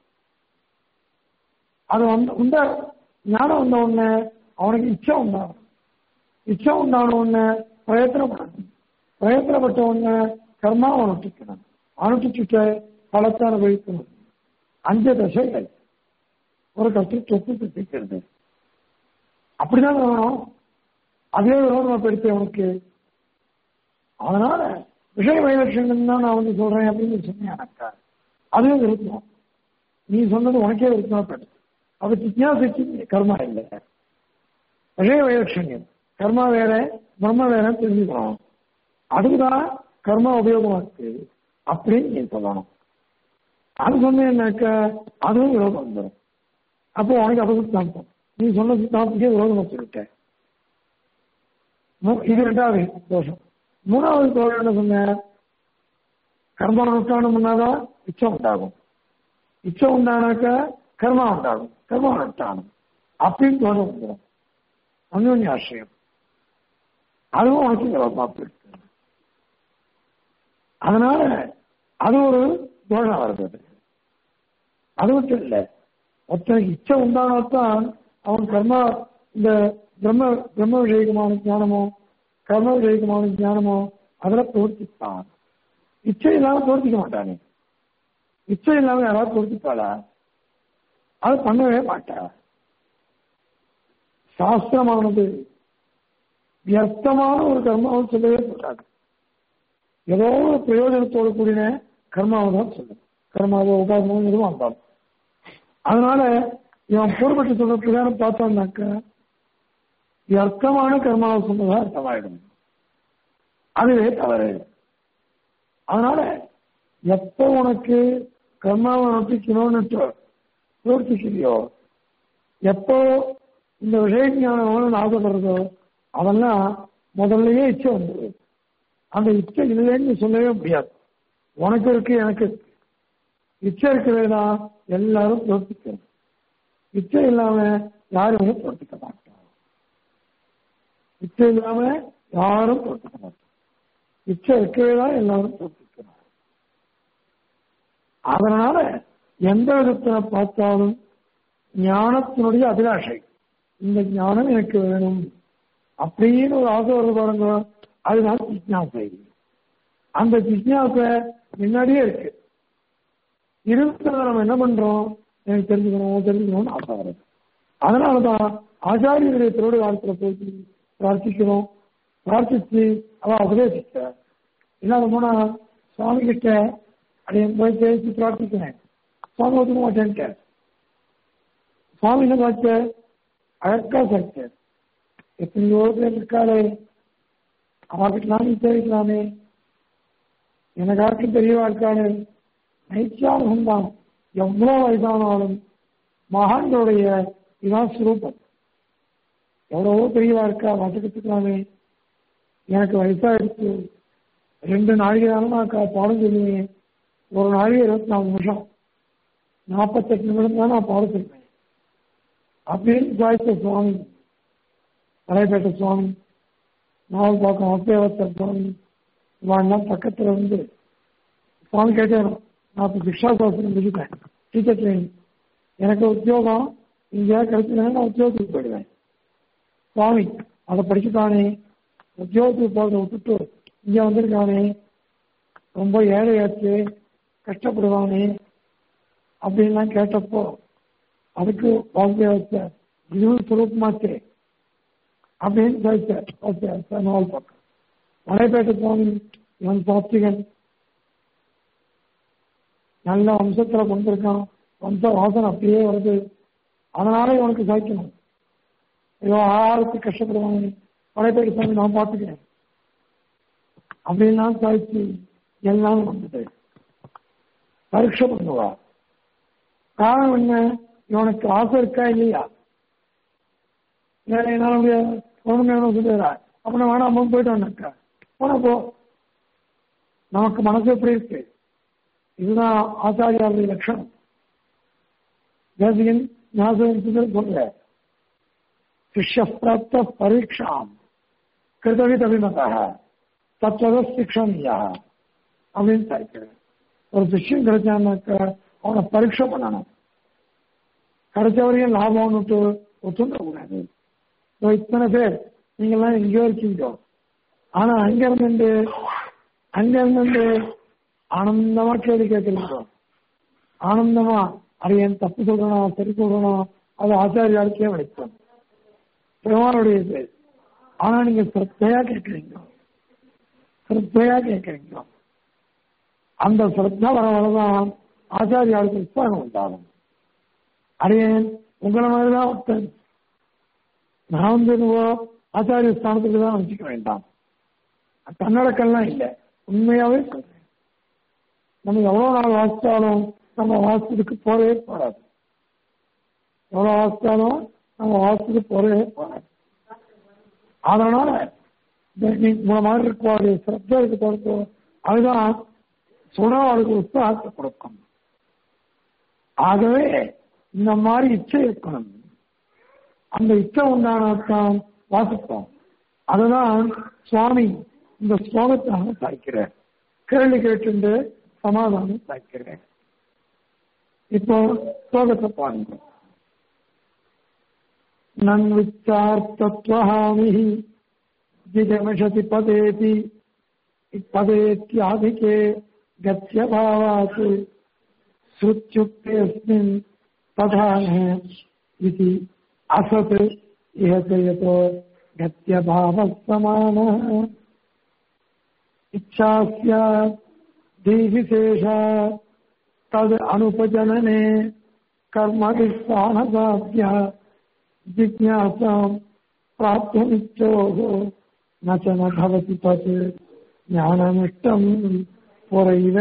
அது வந்து உண்ட ஞானம் வந்த உடனே அவனுக்கு இச்சை உண்டாகும் இச்சை உண்டான உடனே பிரயத்தனப்படணும் பிரயத்தனப்பட்ட உடனே கர்மா அனுஷ்டிக்கணும் அனுஷ்டிச்சுட்டு பலத்தை அனுபவிக்கணும் அஞ்சு தசைகள் ஒரு கஷ்ட சொத்து திட்டிக்கிறது அப்படிதான் வேணும் அதே விரோதம் பெருத்து அவனுக்கு அதனால விஷய வைலட்சணம் தான் நான் வந்து சொல்றேன் அப்படின்னு சொன்னேன் எனக்கா அதுவே விருப்பம் நீ சொன்னது உனக்கே விருப்பம் பெற்று அது ஜிக்யாசிக்கு கர்மா இல்லை விஷய வைலட்சண்யம் கர்மா வேற பிரம்ம வேற தெரிஞ்சுக்கணும் அதுக்குதான் கர்மா உபயோகமா இருக்கு அப்படின்னு நீ சொல்லணும் அது சொன்னேன்னாக்க அதுவும் விரோதம் வந்துடும் அப்போ உனக்கு அது சித்தாந்தம் நீ சொன்ன சித்தாந்தத்துக்கே விரோதம் வச்சுருக்க இது ரெண்டாவது தோஷம் மூணாவது தோஷம் என்ன சொன்ன கர்மானுஷ்டானம் பண்ணாதான் இச்சம் உண்டாகும் இச்சம் உண்டானாக்க கர்மா உண்டாகும் கர்மானுஷ்டானம் அப்படின்னு தோஷம் வந்துடும் அந்யோன்ய ஆசிரியம் அதுவும் உனக்கு விரோதமா போயிருக்கு அதனால அது ஒரு தோஷம் வருது அது மட்டும் இல்லை ஒருத்தனுக்கு இச்சை உண்டானால்தான் அவன் கர்மா இந்த பிரம்ம பிரம்ம விஷயகமான ஞானமோ கர்ம விஷயகமான ஞானமோ அதில் பிரவர்த்திப்பான் இச்சை இல்லாம பிரவர்த்திக்க மாட்டானே இச்சை இல்லாம யாராவது பிரவர்த்திப்பாளா அது பண்ணவே மாட்டா சாஸ்திரமானது வியர்த்தமான ஒரு கர்மாவை சொல்லவே கூடாது ஏதோ ஒரு பிரயோஜனத்தோடு கூடின கர்மாவை தான் சொல்லும் கர்மாவோ உபாசனமோ எதுவும் இருந்தாலும் அதனால இவன் பூர்வப்பட்டு சொல்ற பிரகாரம் பார்த்தோம்னாக்க அர்த்தமான கர்மாவை சொன்னதா அர்த்தமாயிடும் அதுவே தவறு அதனால எப்போ உனக்கு கர்மாவை நம்பிக்கணும்னு பிரவர்த்திக்கிறியோ எப்போ இந்த விஷய ஞானம் ஆசைப்படுறதோ அதெல்லாம் முதல்லயே இச்சை வந்துடுது அந்த இச்சை இல்லைன்னு சொல்லவே முடியாது உனக்கு இருக்கு எனக்கு இருக்கு இச்சை இருக்கவே தான் எல்லாரும் பிரவர்த்திக்கணும் இச்சை இல்லாம யாருமே பிரவர்த்திக்க மாட்டாங்க இச்சை இல்லாம யாரும் பிரவர்த்திக்க மாட்டாங்க இச்சை இருக்கவே தான் எல்லாரும் பிரவர்த்திக்கணும் அதனால எந்த விதத்துல பார்த்தாலும் ஞானத்தினுடைய அபிலாஷை இந்த ஞானம் எனக்கு வேணும் அப்படின்னு ஒரு ஆசை வருது பாருங்க அதுதான் ஜிக்னாசை அந்த ஜிக்னாசை முன்னாடியே இருக்கு இருக்கிறத நம்ம என்ன பண்றோம் எனக்கு தெரிஞ்சுக்கணும் தெரிஞ்சுக்கணும்னு ஆசை வருது அதனாலதான் ஆச்சாரியருடைய திருவிழா காலத்துல போய் பிரார்த்திக்கிறோம் பிரார்த்திச்சு அவ உபதேசிக்க இல்லாத போனா சுவாமி கிட்ட அப்படியே போய் பேசி பிரார்த்திக்கிறேன் சுவாமி ஒத்துக்க மாட்டேன்ட்டு சுவாமி என்ன பார்த்த அழக்கா சேர்த்த எத்தனையோ பேர் இருக்காளே அவகிட்டலாம் நீ தெரிவிக்கலாமே எனக்காருக்கு பெரியவா இருக்காளே நைத்தியானகம் தான் எவ்வளவு வயதானாலும் மகான்களுடைய இதான் சுரூபம் எவ்வளவோ பெரியவா இருக்கா வசக்கத்துக்கலாமே எனக்கு வயசாயிடுச்சு ரெண்டு நாளைக்கு தானே நான் பாடம் சொல்லுவேன் ஒரு நாளைக்கு இருபத்தி நாலு நிமிஷம் நாற்பத்தெட்டு நிமிடம் தான் நான் பாடம் சொல்லுவேன் அப்படின்னு சாய்த்த சுவாமி தலைப்பேட்ட சுவாமி நாவல் பார்க்கும் அத்தியாவத்தர் சுவாமி இவாள்லாம் பக்கத்தில் வந்து சுவாமி கேட்டேன் நான் இப்போ சிக்ஷா சாஸ்திரம் முடிச்சுட்டேன் டீச்சர் ட்ரைனிங் எனக்கு உத்தியோகம் இங்கே கிடைச்சதுன்னா நான் உத்தியோகத்துக்கு போயிடுவேன் சுவாமி அதை படிச்சுட்டானே உத்தியோகத்துக்கு போகிறத விட்டுட்டு இங்கே வந்திருக்கானே ரொம்ப ஏழையாச்சு கஷ்டப்படுவானே அப்படின்லாம் கேட்டப்போ அதுக்கு வாசுதேவத்தை இதுவும் சுரூபமாச்சே அப்படின்னு சார் நாவல் பக்கம் மலைப்பேட்டை சுவாமி இவன் சாத்விகன் நல்ல வம்சத்துல கொண்டிருக்கான் வம்ச வாசனை அப்படியே வருது அதனால இவனுக்கு சாய்க்கணும் இவன் ஆகாரத்துக்கு கஷ்டப்படுவாங்க மலைப்பேட்டை சுவாமி நான் பார்த்துக்கிறேன் அப்படின்லாம் சாய்ச்சி எல்லாம் வந்துட்டு பரீட்சை பண்ணுவா காரணம் என்ன இவனுக்கு ஆசை இருக்கா இல்லையா வேற என்னால முடியாது ஒண்ணுமே சொல்லுறா அப்புறம் வேணாம போயிட்டோம்னாக்கா போனா போ நமக்கு மனசு எப்படி இருக்கு இதுதான் ஆச்சாரியாருடைய லட்சணம் தேசிகன் ஞாபகம் சொல்ற சிஷ்ய பிராப்த பரீட்சாம் கிருதவித் அபிமதா தத்துவத சிக்ஷணியா அப்படின்னு சொல்லிக்கிறேன் ஒரு சிஷ்யம் கிடைச்சான்னாக்க அவனை பரீட்சை பண்ணணும் கிடைச்ச வரையும் லாபம்னுட்டு ஒத்துண்ட கூடாது இத்தனை பேர் நீங்கெல்லாம் எங்கேயோ இருக்கீங்க ஆனா அங்க இருந்து அங்க இருந்து ஆனந்தமா கேள்வி கேட்கிறீங்க ஆனந்தமா அது என் தப்பு சொல்லணும் சரி சொல்லணும் அது ஆச்சாரியாருக்கே வைக்கும் பெருமானுடையது ஆனா நீங்க சிரத்தையா கேட்கிறீங்க சிரத்தையா கேட்கிறீங்க அந்த சிரத்தா வர வரதான் ஆச்சாரியாருக்கு உற்சாகம் உண்டாகும் அடையேன் உங்களை மாதிரிதான் ஒருத்தன் நான் வந்து என்னவோ ஆச்சாரிய ஸ்தானத்துக்கு தான் வச்சுக்க வேண்டாம் கன்னடக்கெல்லாம் இல்லை உண்மையாவே சொல்றேன் நம்ம எவ்வளவு நாள் வாசித்தாலும் நம்ம வாசத்துக்கு போறவே போறாது எவ்வளவு வாசித்தாலும் நம்ம வாசத்துக்கு போறவே போறாது அதனால உங்களை மாதிரி இருக்கக்கூடிய சிரத்தை இருக்கு பொறுத்தோ அதுதான் சொன்னா அவளுக்கு உற்சாகத்தை கொடுக்கும் ஆகவே இந்த மாதிரி இச்சை இருக்கணும் அந்த இச்சை உண்டானதான் வாசிப்போம் அதுதான் சுவாமி இந்த ஸ்லோகத்தாக சாய்க்கிறார் கேள்வி கேட்டு சமாதானம் சாய்க்கிறேன் இப்போ ஸ்லோகத்தை பாருங்க நன் விச்சார்த்தத்வஹாமி ஜிகமிஷதி பதேதி பதேத்யாதிகே गत्य भावात् श्रुत्युक्तेऽस्मिन् तथा इति असत् इह च यतो गत्यभावः समानः इच्छा स्यात् धीविशेषा तद् अनुपजनने कर्मभिस्थानसाध्य जिज्ञासाम् प्राप्तुमिच्छोः न च न भवति तत् ज्ञानमिष्टम् புறைவ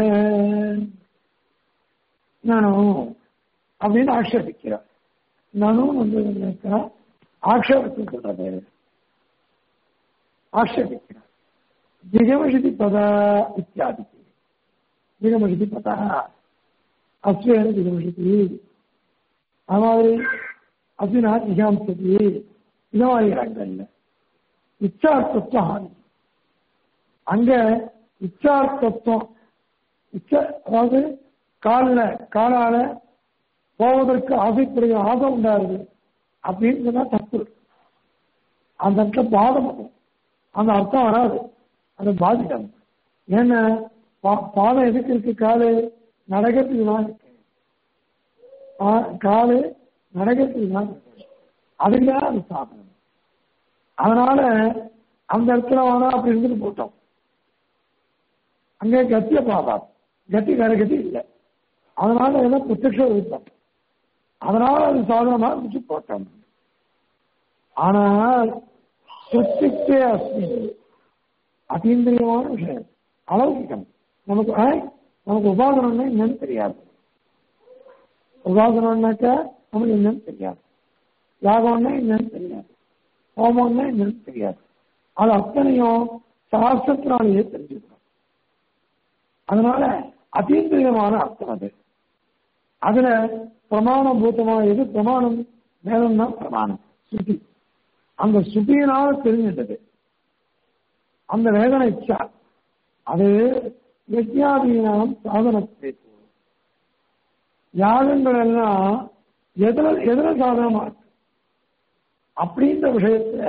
நானும் அப்படின்னு ஆக்ஷேபிக்கிறார் நானும் வந்து ஆக்ஷேபத்தை சொல்றது ஆக்ஷேபிக்கிறார் ஜிகமஷிதி பதா இத்தியாதி ஜிகமஷிதி பதா அஸ்வேன ஜிகமஷிதி அது மாதிரி அஸ்வினா ஜிகாம்சதி இந்த மாதிரி இடங்கள்ல இச்சார்த்தத்துவ ஹானி அங்க இச்சார்த்தத்துவம் இச்ச அதாவது காலில் காலால போவதற்கு ஆசைப்படுகிற ஆசை உண்டாருது அப்படின்னு சொன்னா தப்பு அந்த இடத்துல பாதம் வரும். அந்த அர்த்தம் வராது அது பாதிக்கும் ஏன்னா பா- பாதம் எதுக்கு இருக்கு காலு நடக்கிறதுக்கு தான் இருக்கு பா- காலு நடக்கிறதுக்கு தான் இருக்கு அதுக்கு தான் அது சாதனம் அதனால அந்த இடத்துல வேணா அப்படி இருந்துட்டு போட்டோம் அங்கே கத்திய பாதாம் கத்தி வேற கத்தி இல்லை அதனால ஏதோ பிரத்யக்ஷ விருப்பம் அதனால அது சாதனமா இருந்துச்சு போட்டோம் ஆனால் சுத்திக்கே அஸ்மி அதீந்திரியமான விஷயம் அலௌகிகம் நமக்கு ஆ, நமக்கு உபாசனம்னா என்னன்னு தெரியாது உபாசனம்னாக்கா நமக்கு என்னன்னு தெரியாது யாகம்னா என்னன்னு தெரியாது ஹோமம்னா என்னன்னு தெரியாது அது அத்தனையும் சாஸ்திரத்தினாலேயே தெரிஞ்சுக்கணும் அதனால அதீந்திரியமான அர்த்தம் அது அதுல பிரமாணபூதமா எது பிரமாணம் வேதம் தான் பிரமாணம் சுத்தி அந்த சுத்தியினால தெரிஞ்சிட்டது அந்த வேதனை இச்சா அது யஜ்ஞாதீனம் சாதனத்தை யாகங்கள் எல்லாம் எதுல எதுல சாதனமா இருக்கு அப்படின்ற விஷயத்துல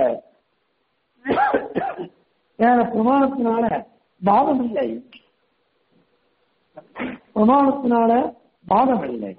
வேற பிரமாணத்தினால பாதம் இல்லை பிரமாணத்தினால பாதம் இல்லை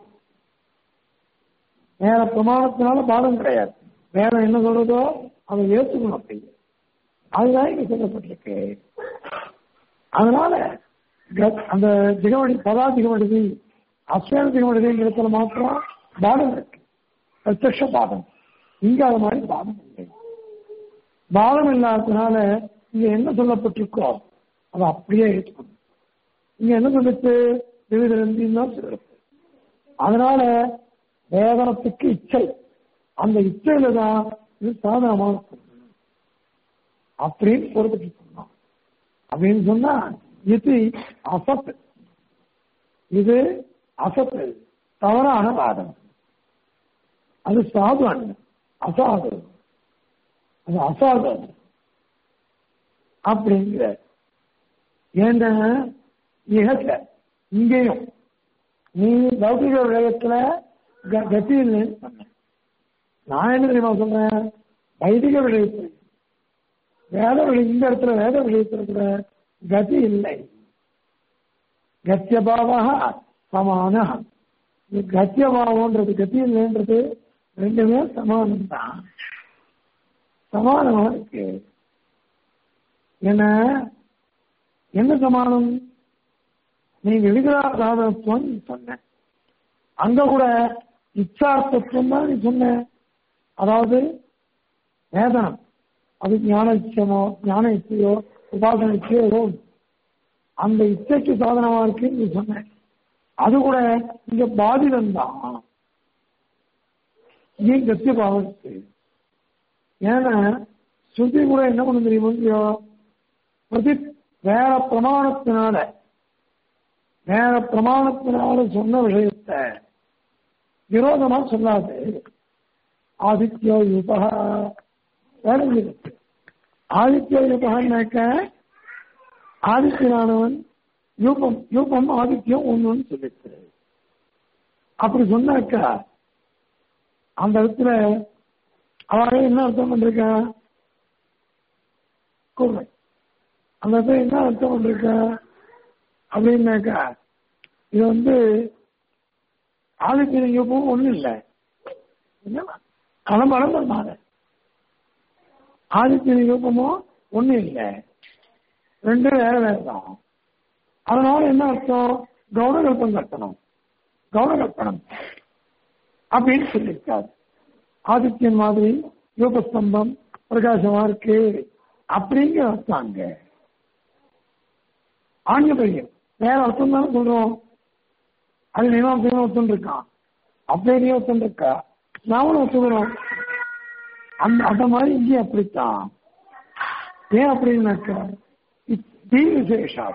வேற பிரமாணத்தினால பாதம் கிடையாது வேற என்ன சொல்றதோ அதை ஏற்றுக்கணும் அப்படி அதுதான் இங்க சொல்லப்பட்டிருக்கு அதனால க- அந்த திகமணி பதா திகமடி அஸ்வேன திகமடிங்கிறதுல மாத்திரம் பாதம் இருக்கு பிரத்யக்ஷ பாதம் இங்க அது மாதிரி பாதம் இல்லை பாதம் இல்லாததுனால இங்க என்ன சொல்லப்பட்டிருக்கோ அதை அப்படியே ஏற்றுக்கணும் இங்க என்ன சொல்லுச்சு விவித ரெண்டின்னு தான் சொல்லுது அதனால வேதனத்துக்கு இச்சை அந்த இச்சையில தான் இது சாதனமான பொருள். அப்படின்னு பொறுத்துட்டு சொன்னோம் அப்படின்னு சொன்னா இது அசத் இது அசத்து தவறான வாதம் அது சாது அல்ல அசாது அது அசாது அல்ல. அப்படிங்கிற ஏன்னா இகத்துல இங்கேயும் நீ லௌகிக விடயத்துல க- கதி இல்லைன்னு சொன்ன நான் என்ன தெரியுமா சொல்றேன் வைதிக விடயத்தில் வேத விடய இந்த இடத்துல வேத விடயத்தில் கூட கதி இல்லை கத்தியபாவா சமான கத்தியபாவம்ன்றது கதி இல்லைன்றது ரெண்டுமே சமானம் தான் சமானமா இருக்கு என்ன என்ன சமானம் நீ விடுதலா சாதனத்துவம் நீ சொன்ன அங்க கூட இச்சார்த்தத்துவம் தான் நீ சொன்ன அதாவது வேதனம் அது ஞான இச்சமோ ஞான இச்சையோ உபாசன இச்சையோ ஏதோ ஒண்ணு. அந்த இச்சைக்கு சாதனமா இருக்கு நீ சொன்ன அது கூட இங்க பாதிதம் தான் நீ கத்திய பாவம் இருக்கு ஏன்னா ஸ்ருதி கூட என்ன பண்ண தெரியுமோ இல்லையோ பிரதி வேற பிரமாணத்தினால வேற பிரமாணத்தினால சொன்ன விஷயத்தை விரோதமா சொல்லாது ஆதித்யோ யுபா வேற இருக்கு ஆதித்யோ யுபகான்னாக்க ஆதித்யனானவன் யூபம் யூபம் ஆதித்யம் ஒண்ணுன்னு சொல்லிட்டு அப்படி சொன்னாக்கா அந்த இடத்துல அவரே என்ன அர்த்தம் பண்ணிருக்கா கூர்மை அந்த இடத்துல என்ன அர்த்தம் பண்ணிருக்கா அப்படின்னாக்கா இது வந்து ஆதித்ய யூபம் ஒண்ணும் இல்லை களமளம் பண்ணாத ஆதித்ய யூபமோ ஒண்ணும் இல்லை ரெண்டும் வேற வேற தான் அதனால என்ன அர்த்தம் கௌடகல்பம் கட்டணும் கௌடகல்பனம் அப்படின்னு சொல்லியிருக்காரு ஆதித்யன் மாதிரி யூபஸ்தம்பம் பிரகாசமா இருக்கு அப்படிங்கிற அர்த்தம் அங்க ஆங்கில பையன் வேற அர்த்தம் தானே சொல்றோம் அது மீமாசையும் ஒருத்தன் இருக்கான் அப்படியே ஒருத்தன் இருக்கா நாமளும் ஒத்துக்கிறோம் அந்த அந்த மாதிரி இங்கே அப்படித்தான் ஏன் அப்படின்னாக்கா தீ விசேஷா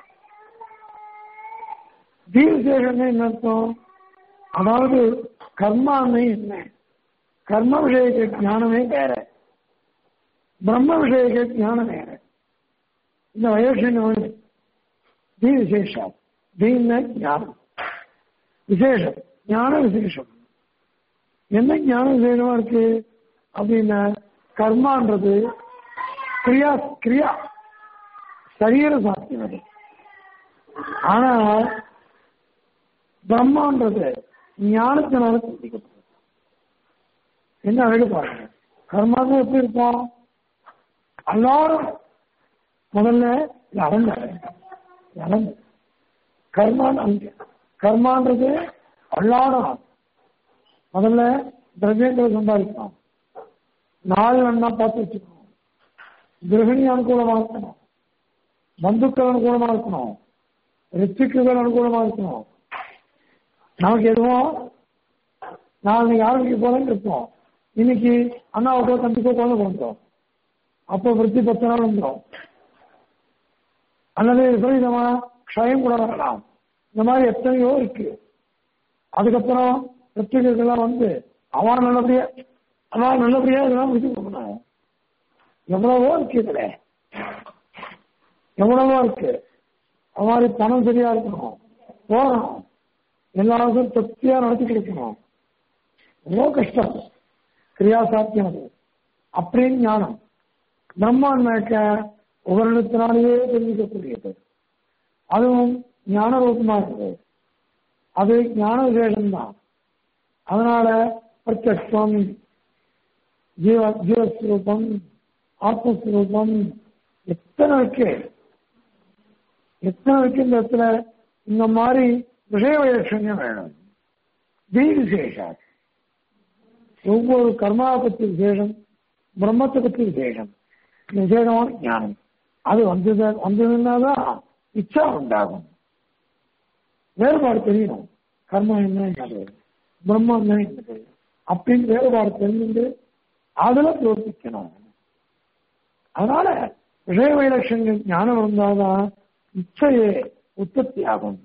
தீ விசேஷம் என்ன அர்த்தம் அதாவது கர்மான்னு என்ன கர்ம விஷயக்க ஞானமே வேற பிரம்ம விஷயக்க ஞானம் வேற இந்த வயோஷன் தீ விசேஷா தீன ஞானம் விசேஷம் ஞான விசேஷம் என்ன ஞான விசேஷமா இருக்கு அப்படின்னா கர்மான்றது கிரியா கிரியா சரீர சாத்தியம் அது ஆனா பிரம்மான்றது ஞானத்தினால சிந்திக்கப்பட்டது என்ன அழகு பாருங்க கர்மாவும் எப்படி இருப்போம் எல்லாரும் முதல்ல இழந்த இழந்து கர்மான் அங்க கர்மான்றது எல்லாரும் முதல்ல திரவியங்களை சம்பாதிக்கணும் நாலு நன்னா பார்த்து வச்சுக்கணும் கிரகிணி அனுகூலமா இருக்கணும் பந்துக்கள் அனுகூலமா இருக்கணும் ரிச்சிக்குகள் அனுகூலமா இருக்கணும் நமக்கு எதுவும் நாளைக்கு ஆரம்பிக்க போறேன்னு இருப்போம் இன்னைக்கு அண்ணாவுக்கோ தம்பிக்கோ குழந்தை பிறந்தோம் அப்போ விருத்தி பத்து நாள் வந்துடும் அல்லது விபரீதமா க்ஷயம் கூட வரலாம் இந்த மாதிரி எத்தனையோ இருக்கு அதுக்கப்புறம் வெற்றிகள்லாம் வந்து அவன் நல்லபடியா அவன் நல்லபடியா இதெல்லாம் முடிச்சு கொடுக்கணும் எவ்வளவோ இருக்கு இதுல எவ்வளவோ இருக்கு அது மாதிரி பணம் சரியா இருக்கணும் போகணும் எல்லாருக்கும் திருப்தியா நடத்தி கொடுக்கணும் எவ்வளோ கஷ்டம் கிரியா சாத்தியம் அது அப்படின்னு ஞானம் பிரம்மாண்மைக்க உபரணத்தினாலேயே தெரிஞ்சுக்கக்கூடியது அதுவும் ஞான ரூபமா இருக்குது அது ஞான விசேஷம்தான் அதனால பிரத்யக்ஷம் ஜீவ ஜீவஸ்வரூபம் ஆத்மஸ்வரூபம் எத்தனை இருக்கு எத்தனை இருக்கு இந்த இடத்துல இந்த மாதிரி விஷய வைலட்சண்யம் வேணும் தீ விசேஷா ஒவ்வொரு கர்மாவை பற்றி விசேஷம் பிரம்மத்தை பற்றி விசேஷம் இந்த விசேஷமான ஞானம் அது வந்தது வந்ததுன்னாதான் இச்சா உண்டாகும் வேறுபாடு தெரியணும் கர்மா என்ன என்னது பிரம்மம் என்ன என்னது அப்படின்னு வேறுபாடு தெரிஞ்சுட்டு அதுல பிரவர்த்திக்கணும் அதனால விஷய வைலட்சங்கள் ஞானம் இருந்தாதான் இச்சையே உற்பத்தி ஆகும்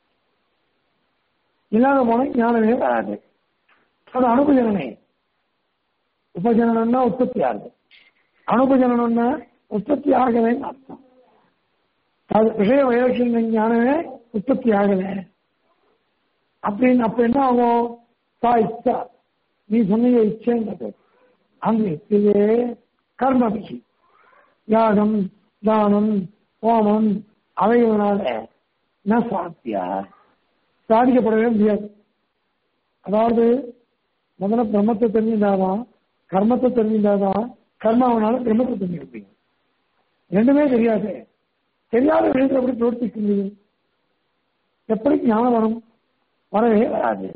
இல்லாத போன ஞானமே வராது அது அனுபஜனமே உபஜனனம்னா உற்பத்தி ஆகுது அனுபஜனனம்னா உற்பத்தி ஆகலைன்னு அர்த்தம் அது விஷய வைலட்சங்கள் ஞானமே உற்பத்தி ஆகலை அப்படின்னு அப்ப என்ன ஆகும் சா இச்சா நீ சொன்னீங்க இச்சைன்றது அந்த இச்சையே கர்மபிகி யாகம் தானம் ஹோமம் அவைகளால என்ன சாத்தியா சாதிக்கப்படவே முடியாது அதாவது முதல்ல பிரம்மத்தை தெரிஞ்சிருந்தாதான் கர்மத்தை தெரிஞ்சிருந்தாதான் கர்மாவனால பிரம்மத்தை தெரிஞ்சிருப்பீங்க ரெண்டுமே தெரியாது தெரியாத விஷயத்தை எப்படி பிரவர்த்திக்க முடியும் எப்படி ஞானம் வரும் வரவே வராது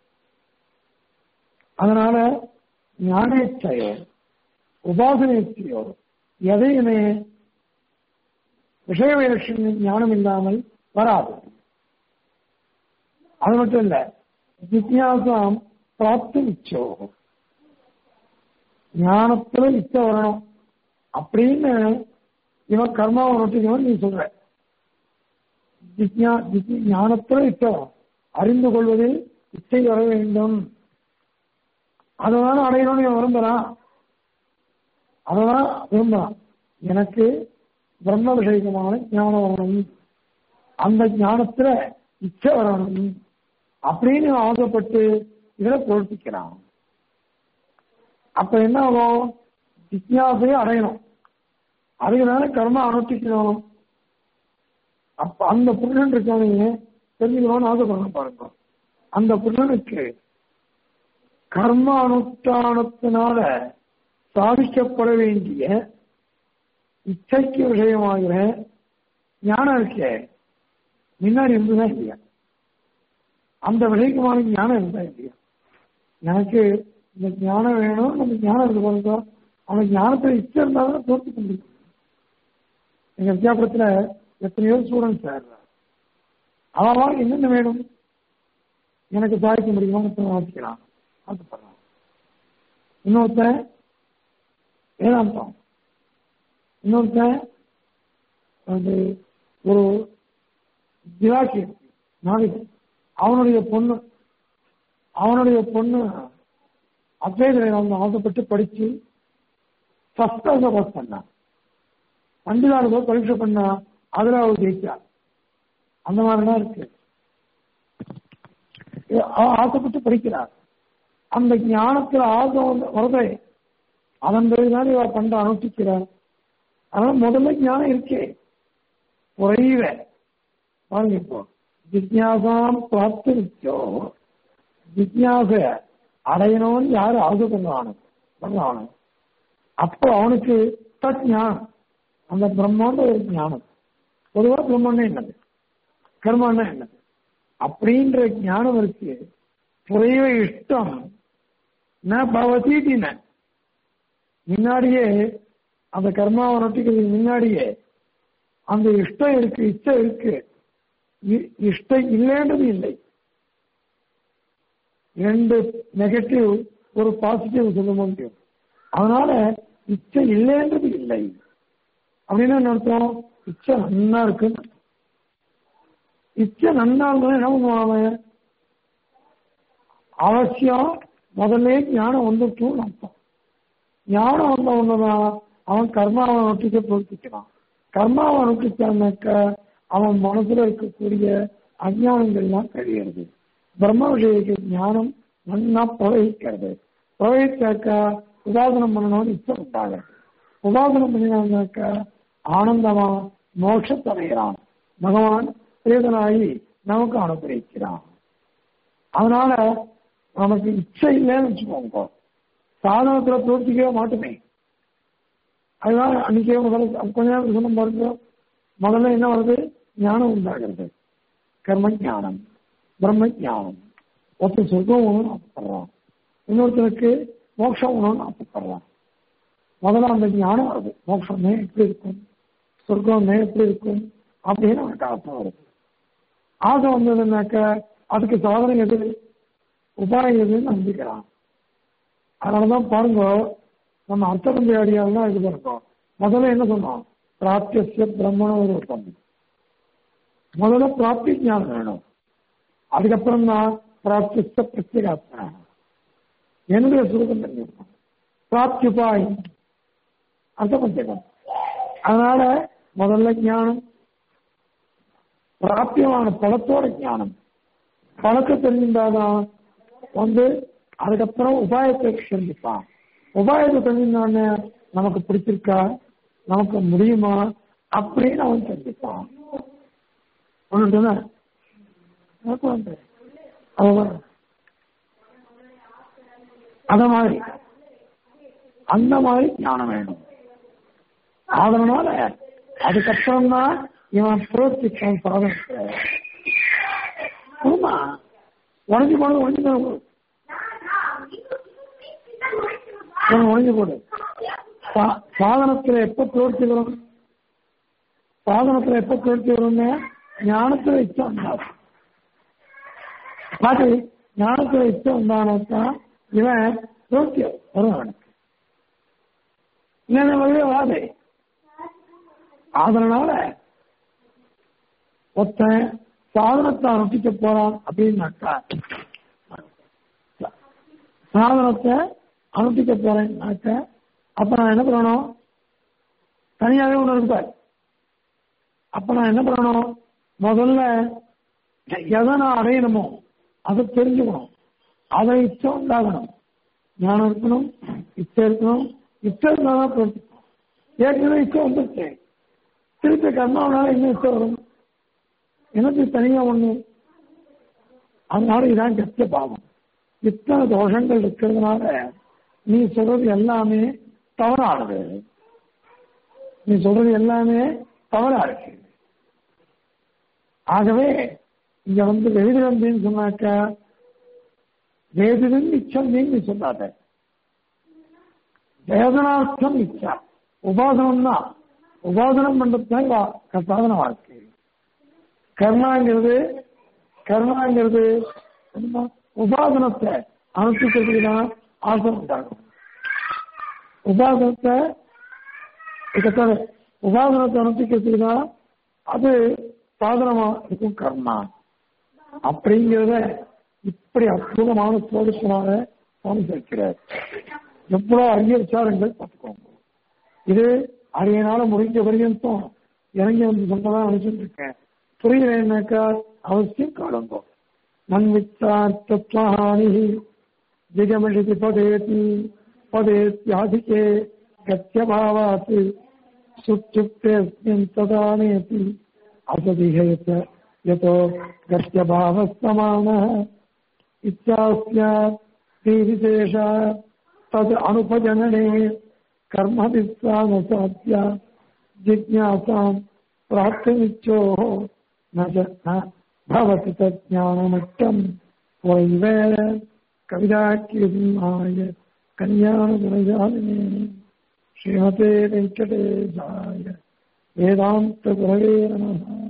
அதனால ஞானேச்சையோ உபாசனேச்சையோ எதையுமே விஷய வைலட்சண ஞானம் இல்லாமல் வராது அது மட்டும் இல்ல ஜிக்யாசாம் பிராப்தி இச்சோ ஞானத்துல இச்சை வரணும் அப்படின்னு இவன் கர்மாவை நோட்டிக்கணும் நீ சொல்ற ஜிக்யா ஜிக் ஞானத்துல இச்சை வரும் அறிந்து கொள்வதில் இச்சை வர வேண்டும் அதனால அடையணும்னு இவன் விரும்புறான் அதெல்லாம் விரும்புறான் எனக்கு பிரம்ம விஷயமான ஞானம் வரணும் அந்த ஞானத்துல இச்சை வரணும் அப்படின்னு ஆசைப்பட்டு இதில் பிரவர்த்திக்கிறான் அப்ப என்ன ஆகும் ஜிக்யாசையை அடையணும் அதுக்குதானே கர்மா அனுஷ்டிக்கணும் அப்ப அந்த புருஷன் இருக்கானே தெரிஞ்சுக்கணும்னு ஆசைப்படணும் பாருங்க அந்த புருஷனுக்கு கர்ம அனுஷ்டானத்தினால சாதிக்கப்பட வேண்டிய இச்சைக்கு விஷயமாகிற ஞானம் இருக்கே முன்னாடி இருந்துதான் இல்லையா அந்த விஷயக்குமான ஞானம் இருந்தா இல்லையா எனக்கு இந்த ஞானம் வேணும் நம்ம ஞானம் இருக்கு பாருங்க அவனுக்கு ஞானத்துல இச்சை இருந்தாலும் தோற்று முடியும் எங்க வித்யாபுரத்துல எத்தனையோ ஸ்டூடெண்ட்ஸ் சேர்றாங்க அவன் என்னென்ன வேணும் எனக்கு சாதிக்க முடியுமா மொத்தம் வாசிக்கிறான் ஆசைப்படுறான் இன்னொருத்தன் வேதாந்தம் இன்னொருத்தன் அது ஒரு திவாக்கி நாளைக்கு அவனுடைய பொண்ணு அவனுடைய பொண்ணு அத்வைதரை வந்து ஆசைப்பட்டு படிச்சு ஃபர்ஸ்ட் கிளாஸ் பாஸ் பண்ணான் பண்டிதாடு போய் பரீட்சை பண்ணா அதுல அவள் ஜெயிச்சா அந்த மாதிரிலாம் இருக்கு அவ ஆசைப்பட்டு படிக்கிறார் அந்த ஞானத்துல ஆசை வருதே அதன் பிறகுதான் இவ பண்ற அனுஷ்டிக்கிறார் அதனால முதல்ல ஞானம் இருக்கே குறைவ பாருங்க இப்போ ஜிக்யாசாம் பிராப்திச்சோ ஜிக்யாச அடையணும்னு யாரு ஆசை பண்ணுவானு பண்ணுவானு அப்போ அவனுக்கு தத் ஞானம் அந்த பிரம்மாண்ட ஒரு ஞானம் பொதுவாக பிரம்மன்னா என்னது கர்மான்னா என்னது அப்படின்ற ஞானம் இருக்கு குறைவ இஷ்டம் ந பவதீட்டின முன்னாடியே அந்த கர்மாவை நொட்டிக்கிறதுக்கு முன்னாடியே அந்த இஷ்டம் இருக்கு இச்சை இருக்கு இஷ்டம் இல்லைன்றது இல்லை ரெண்டு நெகட்டிவ் ஒரு பாசிட்டிவ் சொல்ல முடியும் அதனால இச்சை இல்லைன்றது இல்லை அப்படின்னு என்ன அர்த்தம் இச்சை நன்னா இருக்குன்னு இச்சை நன்னா இருந்தாலும் என்ன பண்ணுவாங்க அவசியம் முதல்ல ஞானம் வந்துட்டுன்னு அர்த்தம் ஞானம் வந்த ஒண்ணுதான் அவன் கர்மாவை நோட்டிக்க பொறுத்திக்கிறான் கர்மாவை நோட்டிச்சானாக்க அவன் மனசுல இருக்கக்கூடிய அஜானங்கள்லாம் கழியிறது பிரம்ம விஷயக்கு ஞானம் நன்னா பிரவகிக்கிறது பிரவகிச்சாக்கா உதாசனம் பண்ணணும்னு இச்சம் உண்டாகிறது உதாசனம் பண்ணினாக்க ஆனந்தமா மோட்சத்தடைகிறான் பகவான் சேதனாகி நமக்கு அனுப்பிக்கிறான் அதனால நமக்கு இச்சை இல்லைன்னு வச்சுக்கோங்க சாதனத்துல தோற்றிக்கவே மாட்டுமே அதுதான் அன்னைக்கே முதல்ல கொஞ்ச நேரம் சொன்ன பாருங்க முதல்ல என்ன வருது ஞானம் உண்டாகிறது கர்ம ஞானம் பிரம்ம ஞானம் ஒருத்தர் சொர்க்கம் ஒன்றும் ஆசைப்படுறான் இன்னொருத்தருக்கு மோட்சம் ஒன்றும் ஆசைப்படுறான் முதல்ல அந்த ஞானம் வருது மோட்சமே எப்படி இருக்கும் சொர்க்கமே எப்படி இருக்கும் அப்படின்னு அவனுக்கு ஆசை வருது ஆசை வந்ததுனாக்க அதுக்கு சாதனை எது உபாயம் எதுன்னு நம்பிக்கிறான் அதனாலதான் பாருங்க நம்ம அர்த்தபந்தி அடியால் தான் இது பண்ணுறோம் முதல்ல என்ன சொன்னோம் பிராப்திய பிரம்மண ரூபம் முதல்ல பிராப்தி ஞானம் வேணும் அதுக்கப்புறம் தான் பிராப்தித்த பிரத்யேகாத்மா என்னுடைய சுரூபம் தெரிஞ்சுக்கணும் பிராப்தி உபாயம் அர்த்தம் பண்ணிக்கணும் அதனால முதல்ல ஞானம் பிராப்தியமான பழத்தோட ஞானம் பழத்தை தெரிஞ்சிருந்தாதான் வந்து அதுக்கப்புறம் உபாயத்தை தெரிஞ்சுப்பான் உபாயத்தை தெரிஞ்சிருந்தோடனே நமக்கு பிடிச்சிருக்கா நமக்கு முடியுமா அப்படின்னு அவன் தெரிஞ்சுப்பான் ஒன்று அவ்வளவுதான் அத மாதிரி அந்த மாதிரி ஞானம் வேணும் அதனால அதுக்கப்புறம் தான் இவன் புரோத்திக்கான் சாதனை ஆமா உடஞ்சி போனது உடஞ்சி போன உடஞ்சி போடு சா- சாதனத்துல எப்ப பிரவர்த்தி வரும் சாதனத்துல எப்ப பிரவர்த்தி வரும்னு ஞானத்துல இச்சை வந்தாரு பாட்டு ஞானத்துல இச்சை வந்தானத்தான் இவன் பிரவர்த்தி வரும் அவனுக்கு இல்லைன்னா வரவே வராது அதனால ஒருத்தன் சாதனத்தை அனுப்பிக்க போறான் அப்படின்னாக்கா சாதனத்தை அனுப்பிக்க போறேன்னாக்க அப்ப நான் என்ன பண்ணணும் தனியாவே ஒண்ணு இருப்பார் அப்ப நான் என்ன பண்ணணும் முதல்ல எதை நான் அடையணுமோ அதை தெரிஞ்சுக்கணும் அதை இச்சை உண்டாகணும் ஞானம் இருக்கணும் இச்சை இருக்கணும் இச்சை இருந்தாதான் பிரவர்த்திக்கணும் ஏற்கனவே இச்சை வந்துருச்சு திருப்பி கர்மாவனால இன்னும் இச்சை வரும் எனக்கு தனியா ஒண்ணு அதனால இதான் கஷ்ட பாவம் இத்தனை தோஷங்கள் இருக்கிறதுனால நீ சொல்றது எல்லாமே தவறானது நீ சொல்றது எல்லாமே தவறா இருக்கு ஆகவே இங்க வந்து வெகுதிரம்பின்னு சொன்னாக்கா வேதிதன் இச்சம் நீ சொல்லாத வேதனார்த்தம் இச்சா உபாசனம் தான் உபாசனம் பண்றது சாதன வாழ்க்கை கர்மாங்கிறது கர்மாங்கிறது என்ன? உபாசனத்தை அனுப்பிக்கிறதுக்கு தான் ஆசை உண்டாகும் உபாசனத்தை இதுக்காக உபாசனத்தை அனுப்பிக்கிறதுக்கு தான் அது சாதனமா இருக்கும் கர்மா அப்படிங்கிறத இப்படி அற்புதமான சோதிப்பனாக சுவாமி சேர்க்கிறார் எவ்வளவு அரிய விசாரங்கள் பார்த்துக்கோங்க இது அரியனால முடிஞ்ச பரியந்தம் இறங்கி வந்து சொன்னதான் நினைச்சிட்டு இருக்கேன் புரியலைன்னாக்கா அவசியம் காணுங்க மன்வித்தார்த்தத்வஹானி ஜிகமிழிதி பதேதி பதேத்யாதிகே கத்தியபாவாத் சுச்சுக்தேஸ்மின் ததானேதி असदिहेत यतो गत्यभावस्तमानः इत्यास्यात् विशेष तद् अनुपजनने कर्मविस्वामसाध्या जिज्ञासां प्राप्तुमिच्छोः न च न भवति तज्ज्ञानमट्टम् वैवेर कविदाख्यसिंहाय कल्याणगुणजालिने श्रीमते वेङ्कटेशाय वेदान्तगुरवे नमः